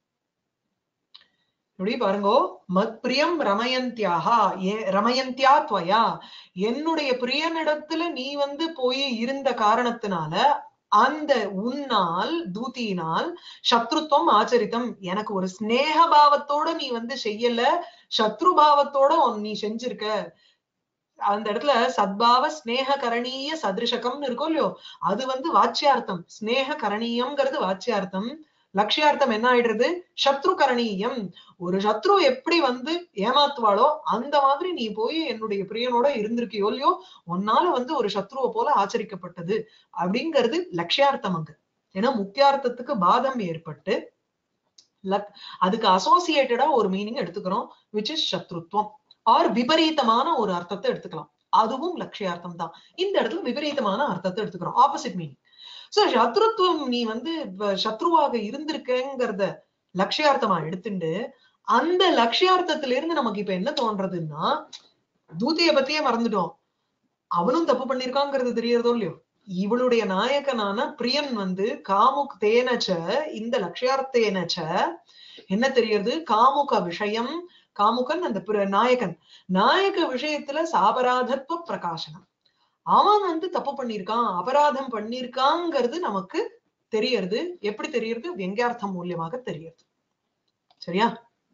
இப்படி பாருங்கோ மத்பிரியம் ரமயந்தியாக ஏ ரமயந்தியா துவயா என்னுடைய பிரியனிடத்துல நீ வந்து போய் இருந்த காரணத்தினால அந்த உன்னால் தூதியினால் சத்ருத்வம் ஆச்சரித்தம் எனக்கு ஒரு ஸ்நேக பாவத்தோட நீ வந்து செய்யல சத்ரு பாவத்தோட உன் நீ செஞ்சிருக்க அந்த இடத்துல சத்பாவ ஸ்நேக கரணீய சதிருஷகம்னு இருக்கும் இல்லையோ அது வந்து வாச்சியார்த்தம் ஸ்நேக கரணீயம்ங்கிறது வாச்சியார்த்தம் லட்சியார்த்தம் என்ன ஆயிடுறது சத்ரு கரணீயம் ஒரு சத்ரு எப்படி வந்து ஏமாத்துவாளோ அந்த மாதிரி நீ போய் என்னுடைய பிரியனோட இருந்திருக்கியோ இல்லையோ உன்னால வந்து ஒரு சத்ருவை போல ஆச்சரிக்கப்பட்டது அப்படிங்கிறது லட்சியார்த்தம் அங்க ஏன்னா முக்கியார்த்தத்துக்கு பாதம் ஏற்பட்டு லக் அதுக்கு அசோசியேட்டடா ஒரு மீனிங் எடுத்துக்கிறோம் விச் இஸ் சத்ருத்வம் ஆர் விபரீதமான ஒரு அர்த்தத்தை எடுத்துக்கலாம் அதுவும் லட்சியார்த்தம் தான் இந்த இடத்துல விபரீதமான அர்த்தத்தை எடுத்துக்கிறோம் ஆப்போசிட் மீனிங் சோ சத்ருத்துவம் நீ வந்து வ- சத்ருவாக இருந்திருக்கேங்கிறத லட்சியார்த்தமா எடுத்துண்டு அந்த லட்சியார்த்தத்துல இருந்து நமக்கு இப்ப என்ன தோன்றதுன்னா தூதிய பத்தியே மறந்துட்டோம் அவனும் தப்பு பண்ணிருக்காங்கிறது தெரியறதோ இல்லையோ இவளுடைய நாயகனான பிரியன் வந்து காமுக் தேனச்ச இந்த லட்சியார்த்தேனச்ச என்ன தெரியறது காமுக விஷயம் காமுகன் அந்த பிர- நாயகன் நாயக விஷயத்துல சாபராதத்துவ பிரகாசனம் அவன் வந்து தப்பு பண்ணிருக்கான் அபராதம் பண்ணிருக்காங்கிறது நமக்கு தெரியறது எப்படி தெரியறது வெங்கார்த்தம் மூலியமாக தெரியறது சரியா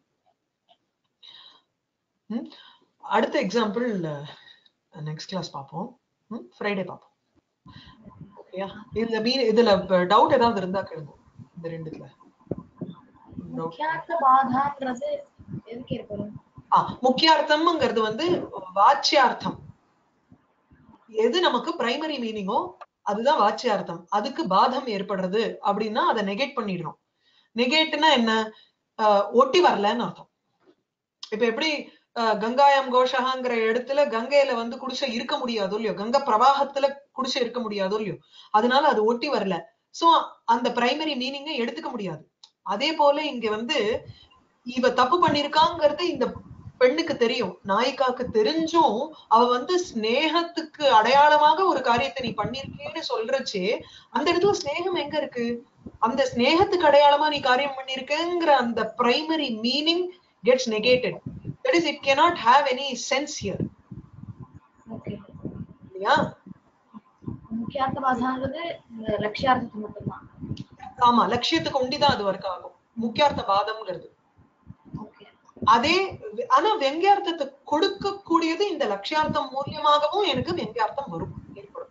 ம்? அடுத்த எக்ஸாம்பிள் நெக்ஸ்ட் கிளாஸ் பார்ப்போம் ஃப்ரைடே பார்ப்போம் ஓகேயா இதுல மீன் இதுல டவுட் ஏதாவது இருந்தா கேளுங்க இந்த ரெண்டுத்துல Doubt. முக்கியார்த்த பாதான்றது எதுக்கு ஏற்படும் ஆ, முக்கியார்த்தம்ங்கிறது வந்து வாச்சியார்த்தம் எது நமக்கு பிரைமரி மீனிங்கோ அதுதான் வாச்சியார்த்தம் அதுக்கு பாதம் ஏற்படுறது அப்படின்னா அதை நெகேட் பண்ணிடுறோம் நெகேட்னா என்ன ஆஹ் ஒட்டி வரலன்னு அர்த்தம் இப்ப எப்படி ஆஹ் கங்காயம் கோஷகாங்கிற இடத்துல கங்கையில வந்து குடிசை இருக்க முடியாதோ இல்லையோ கங்கை பிரவாகத்துல குடிசை இருக்க முடியாதோ இல்லையோ அதனால அது ஒட்டி வரல சோ அந்த பிரைமரி மீனிங்கை எடுத்துக்க முடியாது அதே போல இங்க வந்து இவ தப்பு பண்ணிருக்காங்கிறது இந்த பெண்ணுக்கு தெரியும் நாயிகாக்கு தெரிஞ்சும் அவ வந்து ஸ்நேகத்துக்கு அடையாளமாக ஒரு காரியத்தை நீ பண்ணிருக்கேன்னு சொல்றச்சே அந்த இடத்துல ஸ்நேகம் எங்க இருக்கு அந்த ஸ்நேகத்துக்கு அடையாளமா நீ காரியம் பண்ணிருக்கேங்கிற அந்த primary meaning gets negated that is it cannot have any sense here okay இல்லையா முக்கியார்த்த பாதான்றது இந்த லட்சியார்த்தத்துக்கு மட்டும்தான் ஆமா லட்சியத்துக்கு ஒண்டிதான் அது ஒர்க் ஆகும் முக்கியார்த்த பாதம்ங்கிறது ஓகே அதே ஆனா வெங்கியார்த்தத்தை கொடுக்கக்கூடியது இந்த லட்சியார்த்தம் மூலியமாகவும் எனக்கு வெங்கியார்த்தம் வரும் ஏற்படும்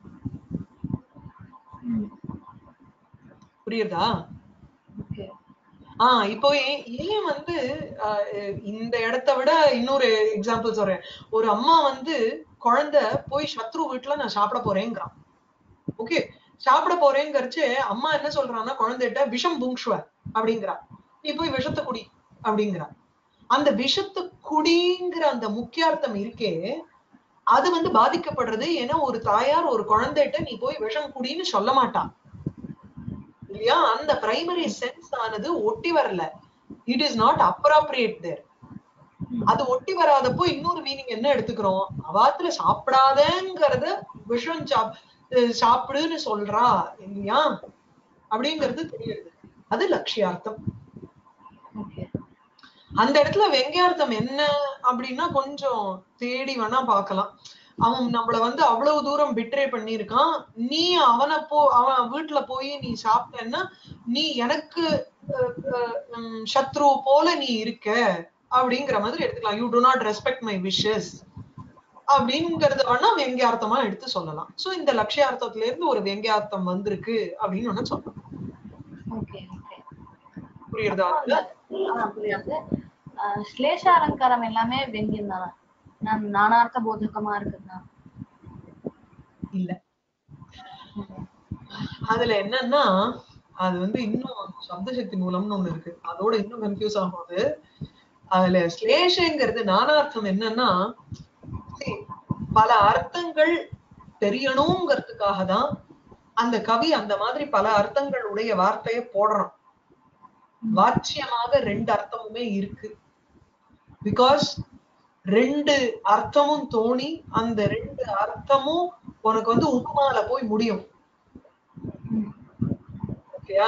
புரியுதா ஓகே ஆஹ் இப்போ ஏன் ஏன் வந்து ஆஹ் இந்த இடத்தை விட இன்னொரு எக்ஸாம்பிள் சொல்றேன் ஒரு அம்மா வந்து குழந்தை போய் சத்ரு வீட்டுல நான் சாப்பிட போறேங்கிறான் ஓகே சாப்பிட போறேங்கிறச்சு அம்மா என்ன சொல்றான்னா குழந்தைகிட்ட விஷம் புங்ஷ்வ அப்படிங்கிறா நீ போய் விஷத்தை குடி அப்படிங்கிறா அந்த விஷத்தை குடிங்கிற அந்த முக்கியார்த்தம் இருக்கே அது வந்து பாதிக்கப்படுறது ஏன்னா ஒரு தாயார் ஒரு குழந்தைகிட்ட நீ போய் விஷம் குடின்னு சொல்ல மாட்டான் இல்லையா அந்த பிரைமரி சென்ஸ் ஆனது ஒட்டி வரல it is not appropriate there அது ஒட்டி வராதப்போ இன்னொரு மீனிங் என்ன எடுத்துக்கிறோம் அவாத்துல சாப்பிடாதங்கிறத விஷம் சாப் அஹ் சாப்பிடுன்னு சொல்றா இல்லையா அப்படிங்கிறது தெரியுது அது லட்சியார்த்தம் ஓகே அந்த இடத்துல வெங்கியார்த்தம் என்ன அப்படின்னா கொஞ்சம் தேடி வேணா பார்க்கலாம் அவன் நம்மள வந்து அவ்வளவு தூரம் பிட்ரே பண்ணியிருக்கான் நீ அவனை போ அவன் வீட்டுல போய் நீ சாப்பிட்டேன்னா நீ எனக்கு அஹ், அஹ், உம், சத்ரு போல நீ இருக்க அப்படிங்கிற மாதிரி எடுத்துக்கலாம் you do not respect my wishes அப்படிங்கறத வேணா வெங்கியார்த்தமா எடுத்து சொல்லலாம் சோ இந்த லட்சியார்த்தத்துல இருந்து ஒரு வெங்கியார்த்தம் வந்திருக்கு அப்படின்னு வேணா சொல்லலாம் ஓகே ஓகே புரியுறதா அதுல? ஆ புரியுது ஆஹ் ஸ்லேஷ அலங்காரம் எல்லாமே வெங்கியம் தானே நான் நானார்த்த போதகமா இருக்குதுன்னா இல்ல அதுல என்னன்னா அது வந்து இன்னும் சப்தசக்தி மூலம்னு ஒண்ணு இருக்கு அதோட இன்னும் கன்ஃபியூஸ் ஆகுது அதுல ஸ்லேஷங்கிறது நானார்த்தம் என்னன்னா see, பல அர்த்தங்கள் தெரியணுங்கிறதுக்காக தான் அந்த கவி அந்த மாதிரி பல அர்த்தங்கள் உடைய வார்த்தையை போடுறான் வாச்சியமாக ரெண்டு அர்த்தமுமே இருக்கு பிகாஸ் ரெண்டு அர்த்தமும் தோணி அந்த ரெண்டு அர்த்தமும் உனக்கு வந்து உப்புமால போய் முடியும் ஓகேயா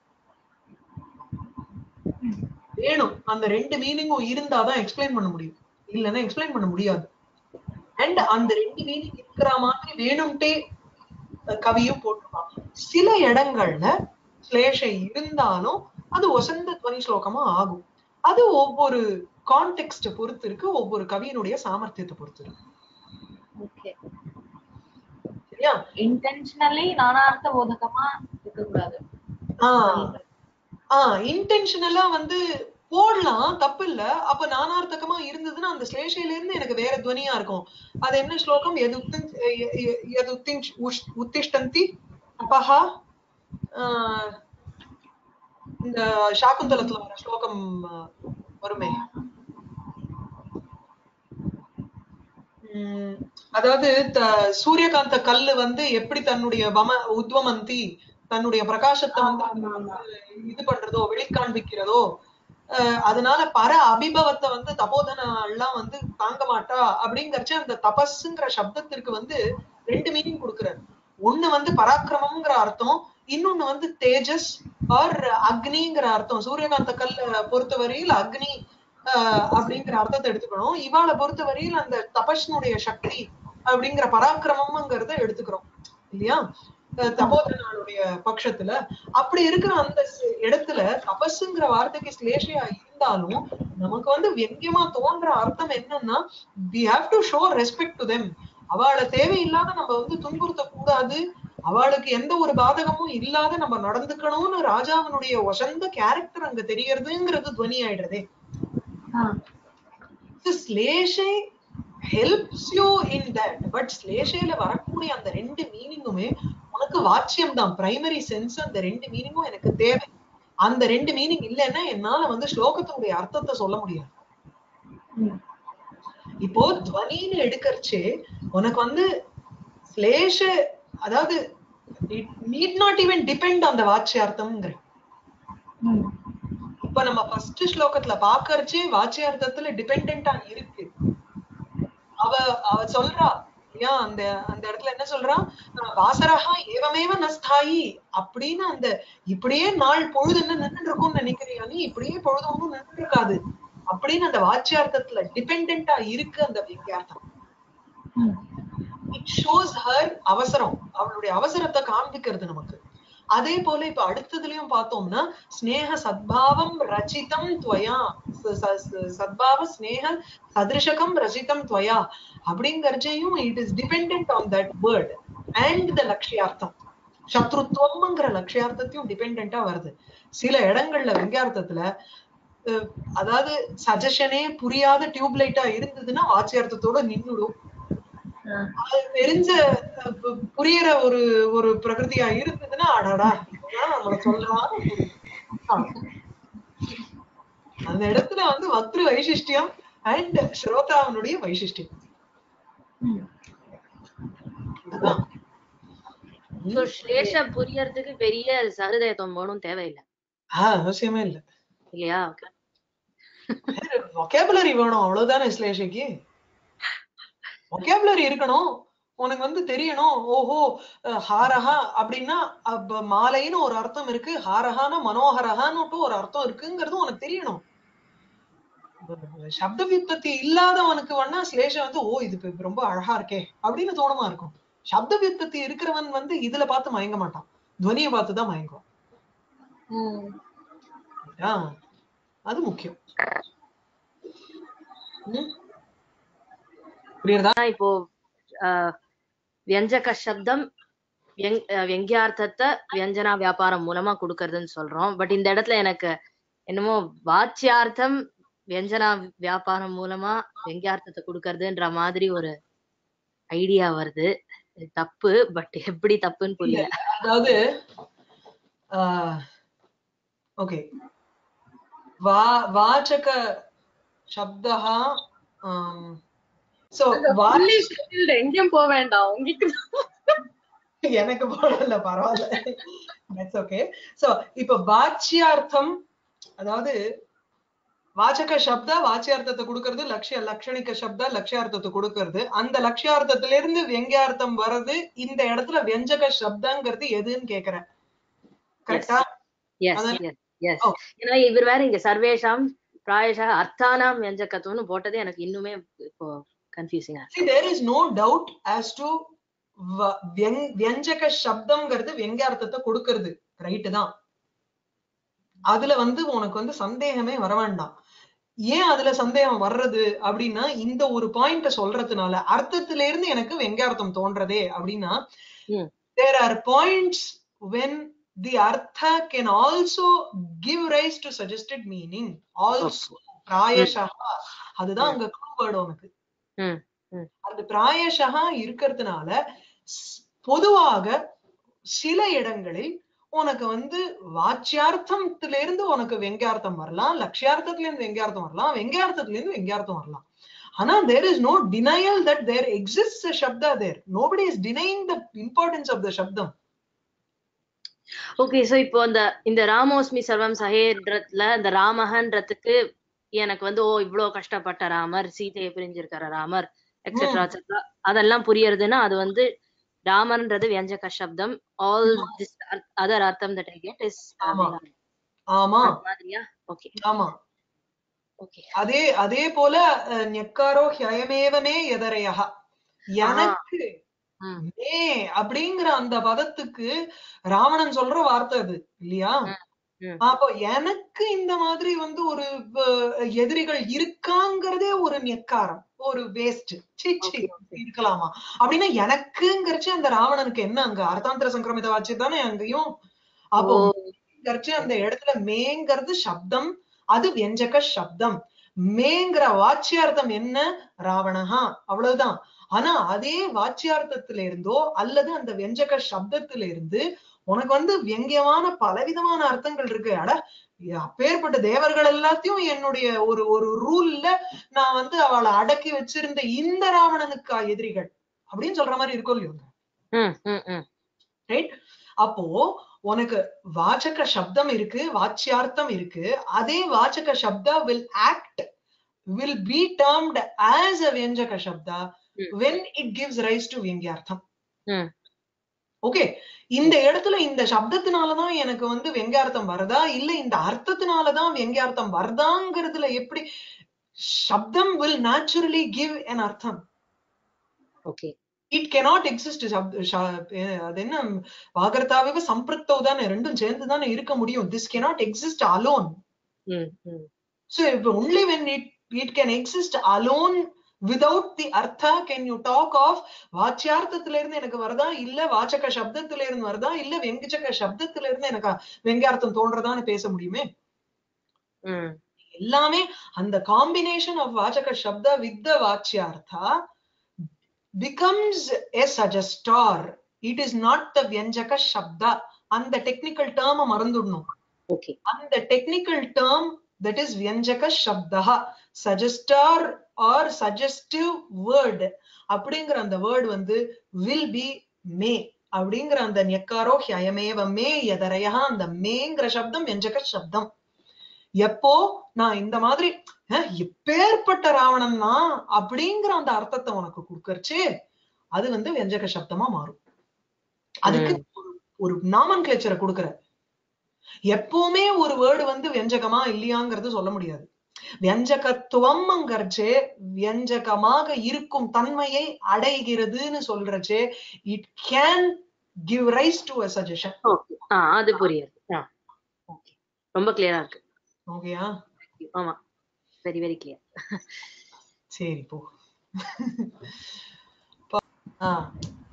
வேணும் அந்த ரெண்டு மீனிங்கும் இருந்தாதான் எக்ஸ்பிளைன் பண்ண முடியும் இல்லைன்னா எக்ஸ்பிளைன் பண்ண முடியாது அண்ட் அந்த ரெண்டு மீனிங் இருக்கிற மாதிரி வேணும்ட்டே அஹ், கவியும் போட்டிருப்பான் சில இடங்கள்ல ஸ்லேஷை இருந்தாலும் அது வசந்த துவனி ஸ்லோகமா ஆகும் அது ஒவ்வொரு கான்டெக்ட் பொறுத்து இருக்கு ஒவ்வொரு கவியினுடைய சாமர்த்தியத்தை பொறுத்து இருக்கு ஓகே சரியா இன்டென்ஷனலி நானார்த்த போதகமா இருக்கக்கூடாது ஆஹ் ஆஹ் இன்டென்ஷனலா வந்து போடலாம் தப்பு இல்ல அப்ப நானார்த்தகமா இருந்ததுன்னா அந்த ஸ்லேஷையில இருந்து எனக்கு வேற துவனியா இருக்கும் அது என்ன ஸ்லோகம் எது உத்தின் எ- எ- எது உத்தின் உஷ்- உத்திஷ்டந்தி அப்பஹா ஆஹ் இந்த சாகுந்தலத்துல வர ஸ்லோகம் ஆஹ், வருமே உம் அதாவது த- சூரியகாந்த கல்லு வந்து எப்படி தன்னுடைய வம உத்வமந்தி தன்னுடைய பிரகாசத்தை வந்து ஆமா, ஆமா. இது பண்றதோ வெளிக்காண்பிக்கிறதோ அஹ் அதனால பர அபிபவத்தை வந்து தபோதனா எல்லாம் வந்து தாங்க மாட்டா அப்படிங்கறச்ச அந்த தபஸ்ங்கிற சப்தத்திற்கு வந்து ரெண்டு மீனிங் கொடுக்கிறார் ஒண்ணு வந்து பராக்கிரமம்ங்கிற அர்த்தம் இன்னொன்னு வந்து தேஜஸ் ஆர் அக்னிங்கிற அர்த்தம் சூரியகாந்த கல்ல பொறுத்தவரையில் அக்னி ஆஹ் அப்படிங்கிற அர்த்தத்தை எடுத்துக்கணும் இவாளை பொறுத்தவரையில் அந்த தபஸ்னுடைய சக்தி அப்படிங்கிற பராக்கிரமம்ங்கிறத எடுத்துக்கிறோம் இல்லையா அஹ், தபோதனாளுடைய பட்சத்துல அப்படி இருக்கிற அந்த ஸ்- இடத்துல தபஸுங்கிற வார்த்தைக்கு ஸ்லேஷையா இருந்தாலும் நமக்கு வந்து வெங்கியமா தோன்ற அர்த்தம் என்னன்னா we have to show respect to them அவளை தேவையில்லாத நம்ம வந்து துன்புறுத்த கூடாது அவளுக்கு எந்த ஒரு பாதகமும் இல்லாத நம்ம நடந்துக்கணும்னு ராஜாவினுடைய வசந்த கேரக்டர் அங்க தெரியறதுங்கிறது துவனி ஆயிடுறதே ஆஹ் ஸ்லேஷை helps you in that but ஸ்லேஷையில வரக்கூடிய அந்த ரெண்டு மீனிங்குமே உனக்கு வாட்சியம் தான் பிரைமரி சென்ஸ் அந்த ரெண்டு மீனிங்கும் எனக்கு தேவை அந்த ரெண்டு மீனிங் இல்லைன்னா என்னால வந்து ஸ்லோகத்தினுடைய அர்த்தத்தை சொல்ல முடியாது உம் இப்போ துவனின்னு எடுக்கறச்சே உனக்கு வந்து ஸ்லேஷ அதாவது நீட் நாட் ஈவன் டிபெண்ட் அந்த வாட்சியார்த்தம்ங்கிற உம் இப்ப நம்ம ஃபர்ஸ்ட் ஸ்லோகத்துல பாக்கறச்சே வாட்சியார்த்தத்துல டிபெண்டா இருக்கு அவ அவ சொல்றா ஏன் அந்த அந்த இடத்துல என்ன சொல்றா அஹ் வாசரஹா ஏவமேவ நஸ்தாயி அப்படின்னு அந்த இப்படியே நாள் பொழுது என்ன நின்று இருக்கும்னு நினைக்கிறியா நீ இப்படியே பொழுது ஒன்றும் நின்று இருக்காது அப்படின்னு அந்த வாட்சியார்த்தத்துல டிபெண்டா இருக்கு அந்த வித்தியார்த்தம் உம் இட் ஷோஸ் ஹர் அவசரம் அவளுடைய அவசரத்தை காண்பிக்கிறது நமக்கு அதே போல இப்ப அடுத்ததுலயும் பார்த்தோம்னா ஸ்னேக சத்பாவம் ரச்சிதம் துவயா ச- ச- ச- சத்பாவ ஸ்னேக சதிருஷகம் ரச்சிதம் துவயா அப்படிங்கறச்சையும் it is depend on that word and the லட்சியார்த்தம் சத்ருத்வம்ங்கிற லட்சியார்த்தத்தையும் டிபெண்டா வருது சில இடங்கள்ல வெங்கார்த்தத்துல அஹ், அதாவது சஜஷனே புரியாத டியூப்லைட்டா இருந்ததுன்னா வாட்சியார்த்தத்தோட நின்னுடும் ஆஹ் அது தெரிஞ்ச அஹ், பு- புரியிற ஒரு ஒரு பிரகிருதியா இருந்ததுன்னா அடடா இதுதான் நம்மள சொல்றான்னு புரியும். ஆ. அந்த இடத்துல வந்து வக்ரு வைசிஷ்டியம் அண்ட் ஸ்ரோதாவனுடைய வைசிஷ்டியம் உம் அதுதான் So, ஸ்லேஷ புரியறதுக்கு பெரிய சருதயத்தம் வேணும் தேவையில்லை ஆஹ் அவசியமே இல்ல இல்லையா Okay. ஒகேபுலரி வேணும் அவ்வளவுதானே ஸ்லேஷைக்கு ஒகேபுலரி இருக்கணும் உனக்கு வந்து தெரியணும் ஓஹோ அஹ், ஹாரஹா அப்படின்னா அப்ப மாலைன்னு ஒரு அர்த்தம் இருக்கு ஹாரஹான மனோகரஹான்னு ஒரு அர்த்தம் இருக்குங்கிறது உனக்கு தெரியணும் சப்த வியுற்பத்தி இல்லாதவனுக்கு வேணா ஸ்லேஷம் வந்து ஓ இது இப்ப ரொம்ப அழகா இருக்கே அப்படின்னு தோணமா இருக்கும் சப்த வியுற்பத்தி இருக்கிறவன் வந்து இதுல பார்த்து மயங்க மாட்டான் துவனியை பார்த்து தான் மயங்குவான் உம் ஆ, அது முக்கியம் ம்? புரியுறதா ஆனா இப்போ ஆஹ், வியஞ்சக சப்தம் வியங்- அஹ், வியங்கியார்த்தத்தை வியஞ்சனா வியாபாரம் மூலமா கொடுக்கறதுன்னு சொல்றோம் பட் இந்த இடத்துல எனக்கு என்னமோ வாச்சியார்த்தம் வியஞ்சனா வியாபாரம் மூலமா வியங்கியார்த்தத்தை கொடுக்கறதுன்ற மாதிரி ஒரு ஐடியா வருது இது தப்பு பட் எப்படி தப்புன்னு புரியல அதாவது ஓகே வா வாச்சக சப்தः சோ only settled எங்கேயும் போக வேண்டாம் உங்களுக்கு எனக்கு போடல பரவாயில்ல தட்ஸ் ஓகே சோ இப்ப வாச்சியார்த்தம் அதாவது வாச்சக சப்த வாச்சியார்த்தத்தை கொடுக்கறது லட்சிய லட்சணிக்க சப்த லட்சியார்த்தத்தை கொடுக்கறது அந்த லட்சியார்த்தத்துல இருந்து வியங்கியார்த்தம் வர்றது இந்த இடத்துல வியஞ்சக சப்தங்கிறது எதுன்னு கேக்குறேன் கரெக்டா எஸ் அதான். Yes yes Oh. ஏன்னா இவர் வேற இங்க சர்வேஷாம் பிராயஷா அர்த்தானாம் வியஞ்சகத்துவம்னு போட்டது எனக்கு இன்னுமே இப்போ கன்ஃபியூசிங்கா See, there is no doubt as to வ- வியங்- வியஞ்சக சப்தம்ங்கிறது வெங்கார்த்தத்தை கொடுக்கறது ரைட்டு தான் அதுல வந்து உனக்கு வந்து சந்தேகமே வர வேண்டாம் ஏன் அதுல சந்தேகம் வர்றது அப்படின்னா இந்த ஒரு பாயிண்ட சொல்றதுனால அர்த்தத்துல இருந்து எனக்கு வெங்கார்த்தம் தோன்றதே அப்படின்னா ம். There are points when the அர்த்தா can also give rise to suggested meaning also பிராயஷா அதுதான் அங்க வேர்டு உனக்கு ம், ம். அந்த பிராயஷா இருக்கிறதுனால ஸ்- பொதுவாக சில இடங்களில் உனக்கு வந்து வாச்சியார்த்தத்துல இருந்து உனக்கு வெங்கார்த்தம் வரலாம் லட்சியார்த்தத்துல இருந்து வெங்கார்த்தம் வரலாம் வெங்கார்த்தத்துல இருந்து வெங்கார்த்தம் வரலாம் ஆனா there is no denial that there exist சப்தா there nobody is denying the importance of the சப்தம் ஓகே சோ இப்போ அந்த இந்த ராமோஸ்மி சர்வம் சஹேன்றதுல இந்த ராமஹன்றதுக்கு எனக்கு வந்து ஓ இவ்வளவு கஷ்டப்பட்ட ராமர் சீதையை பிரிஞ்சிருக்கிற ராமர் எக்ஸெட்ரா எக்ஸெட்ரா அதெல்லாம் புரியறதுன்னா அது வந்து ராமர்ன்றது வியஞ்சக சப்தம் ஆல் திஸ் அதர் அர்த்தம் தட் ஐ கெட் இஸ் ஆமா. ஆமா மாதிரியா ஓகே ஆமா ஓகே அதே அதே போல அஹ், ஞக்காரோ ஹயமேவமே எதரையா எனக்கு ம். மே அப்படிங்கிற அந்த பதத்துக்கு ராவணன் சொல்ற வார்த்தை அது இல்லையா ம். அப்போ எனக்கு இந்த மாதிரி வந்து ஒரு அஹ், எதிரிகள் இருக்காங்கிறதே ஒரு நெக்காரம் ஒரு வேஸ்ட் சீச்சி Okay, okay. இருக்கலாமா அப்படின்னா எனக்குங்கிறச்சு அந்த ராவணனுக்கு என்ன அங்க அர்த்தாந்திர சங்கிரமித வாட்சி தானே அங்கேயும் அப்போ ஓ, மேங்கிறச்சு அந்த இடத்துல மேங்கிறது சப்தம் அது வியஞ்சக சப்தம் மேங்கிற வாச்சியார்த்தம் என்ன ராவணஹா அவ்வளவுதான் ஆனா அதே வாச்சியார்த்தத்துல இருந்தோ அல்லது அந்த வியஞ்சக சப்தத்துல இருந்து உனக்கு வந்து வியங்கியமான பலவிதமான அர்த்தங்கள் இருக்கு அட அப்பேற்பட்ட தேவர்கள் எல்லாத்தையும் என்னுடைய ஒரு ஒரு ரூல்ல நான் வந்து அவளை அடக்கி வச்சிருந்த இந்த ராவணனுக்கா எதிரிகள் அப்படின்னு சொல்ற மாதிரி இருக்கும் இல்லையோ ம், ம், ம். ரைட் அப்போ உனக்கு வாச்சக சப்தம் இருக்கு வாச்சியார்த்தம் இருக்கு அதே வாச்சக சப்தா will act will be termed as a வியஞ்சக சப்தா ம். when it gives rise to வியங்கியார்த்தம் ம். ஓகே இந்த இடத்துல இந்த சப்தத்தினாலதான் எனக்கு வந்து வெங்கார்த்தம் வருதா இல்ல இந்த அர்த்தத்தினாலதான் வெங்கார்த்தம் வருதாங்கிறதுல எப்படி சப்தம் வில் நேச்சுரலி கிவ் an அர்த்தம் ஓகே இட் கெனாட் எக்ஸிஸ்ட் அது என்ன வாகர்த்தாவே சம்பிருக்தோ தானே ரெண்டும் சேர்ந்து தானே இருக்க முடியும் திஸ் கெனாட் எக்ஸிஸ்ட் அலோன் ம், ம். So if only when it it can exist alone without the artha can you talk of வாச்சியார்த்தத்துல இருந்து எனக்கு வருதா இல்ல வாச்சக சப்தத்துல இருந்து வருதா இல்ல வெங்கச்சக சப்தத்துல இருந்து எனக்கு வெங்கார்த்தம் தோன்றதான்னு பேச முடியுமே ம். எல்லாமே அந்த காம்பினேஷன் ஆஃப் வாச்சக சப்த வித் த வாச்சியார்த்தா becomes a suggestor it is not the வியஞ்சக சப்தா அந்த டெக்னிக்கல் டேர்ம் மறந்துடணும் ஓகே அந்த டெக்னிக்கல் டேர்ம் தட் இஸ் வியஞ்சக சப்தா சஜஸ்டார் ஆர் சஜஸ்டிவ் வேர்ட் அப்படிங்கிற அந்த வேர்ட் வந்து வில் பி மே அப்படிங்கிற அந்த நெக்காரோ ஹயமேவ மே எதரையா அந்த மேங்கிற சப்தம் வியஞ்சக சப்தம் எப்போ நான் இந்த மாதிரி அஹ், எப்பேற்பட்ட ராவணன் தான் அப்படிங்கிற அந்த அர்த்தத்தை உனக்கு கொடுக்கறச்சு அது வந்து வியஞ்சக சப்தமா மாறும் அதுக்கு ஒரு- ஒரு நாமன் கிளேச்சரை கொடுக்குற எப்பவுமே ஒரு வேர்டு வந்து வியஞ்சகமா இல்லையாங்கிறது சொல்ல முடியாது வியஞ்சகத்துவம்ங்கிறச்சே வியஞ்சகமாக இருக்கும் தன்மையை அடைகிறதுன்னு சொல்றச்சே it can give rise to a suggestion okay ஆ அது புரியுது ஆ ஓகே ரொம்ப கிளியரா இருக்கு ஓகேயா ஆமா வெரி வெரி கிளியர் சரி போ பா- ஆ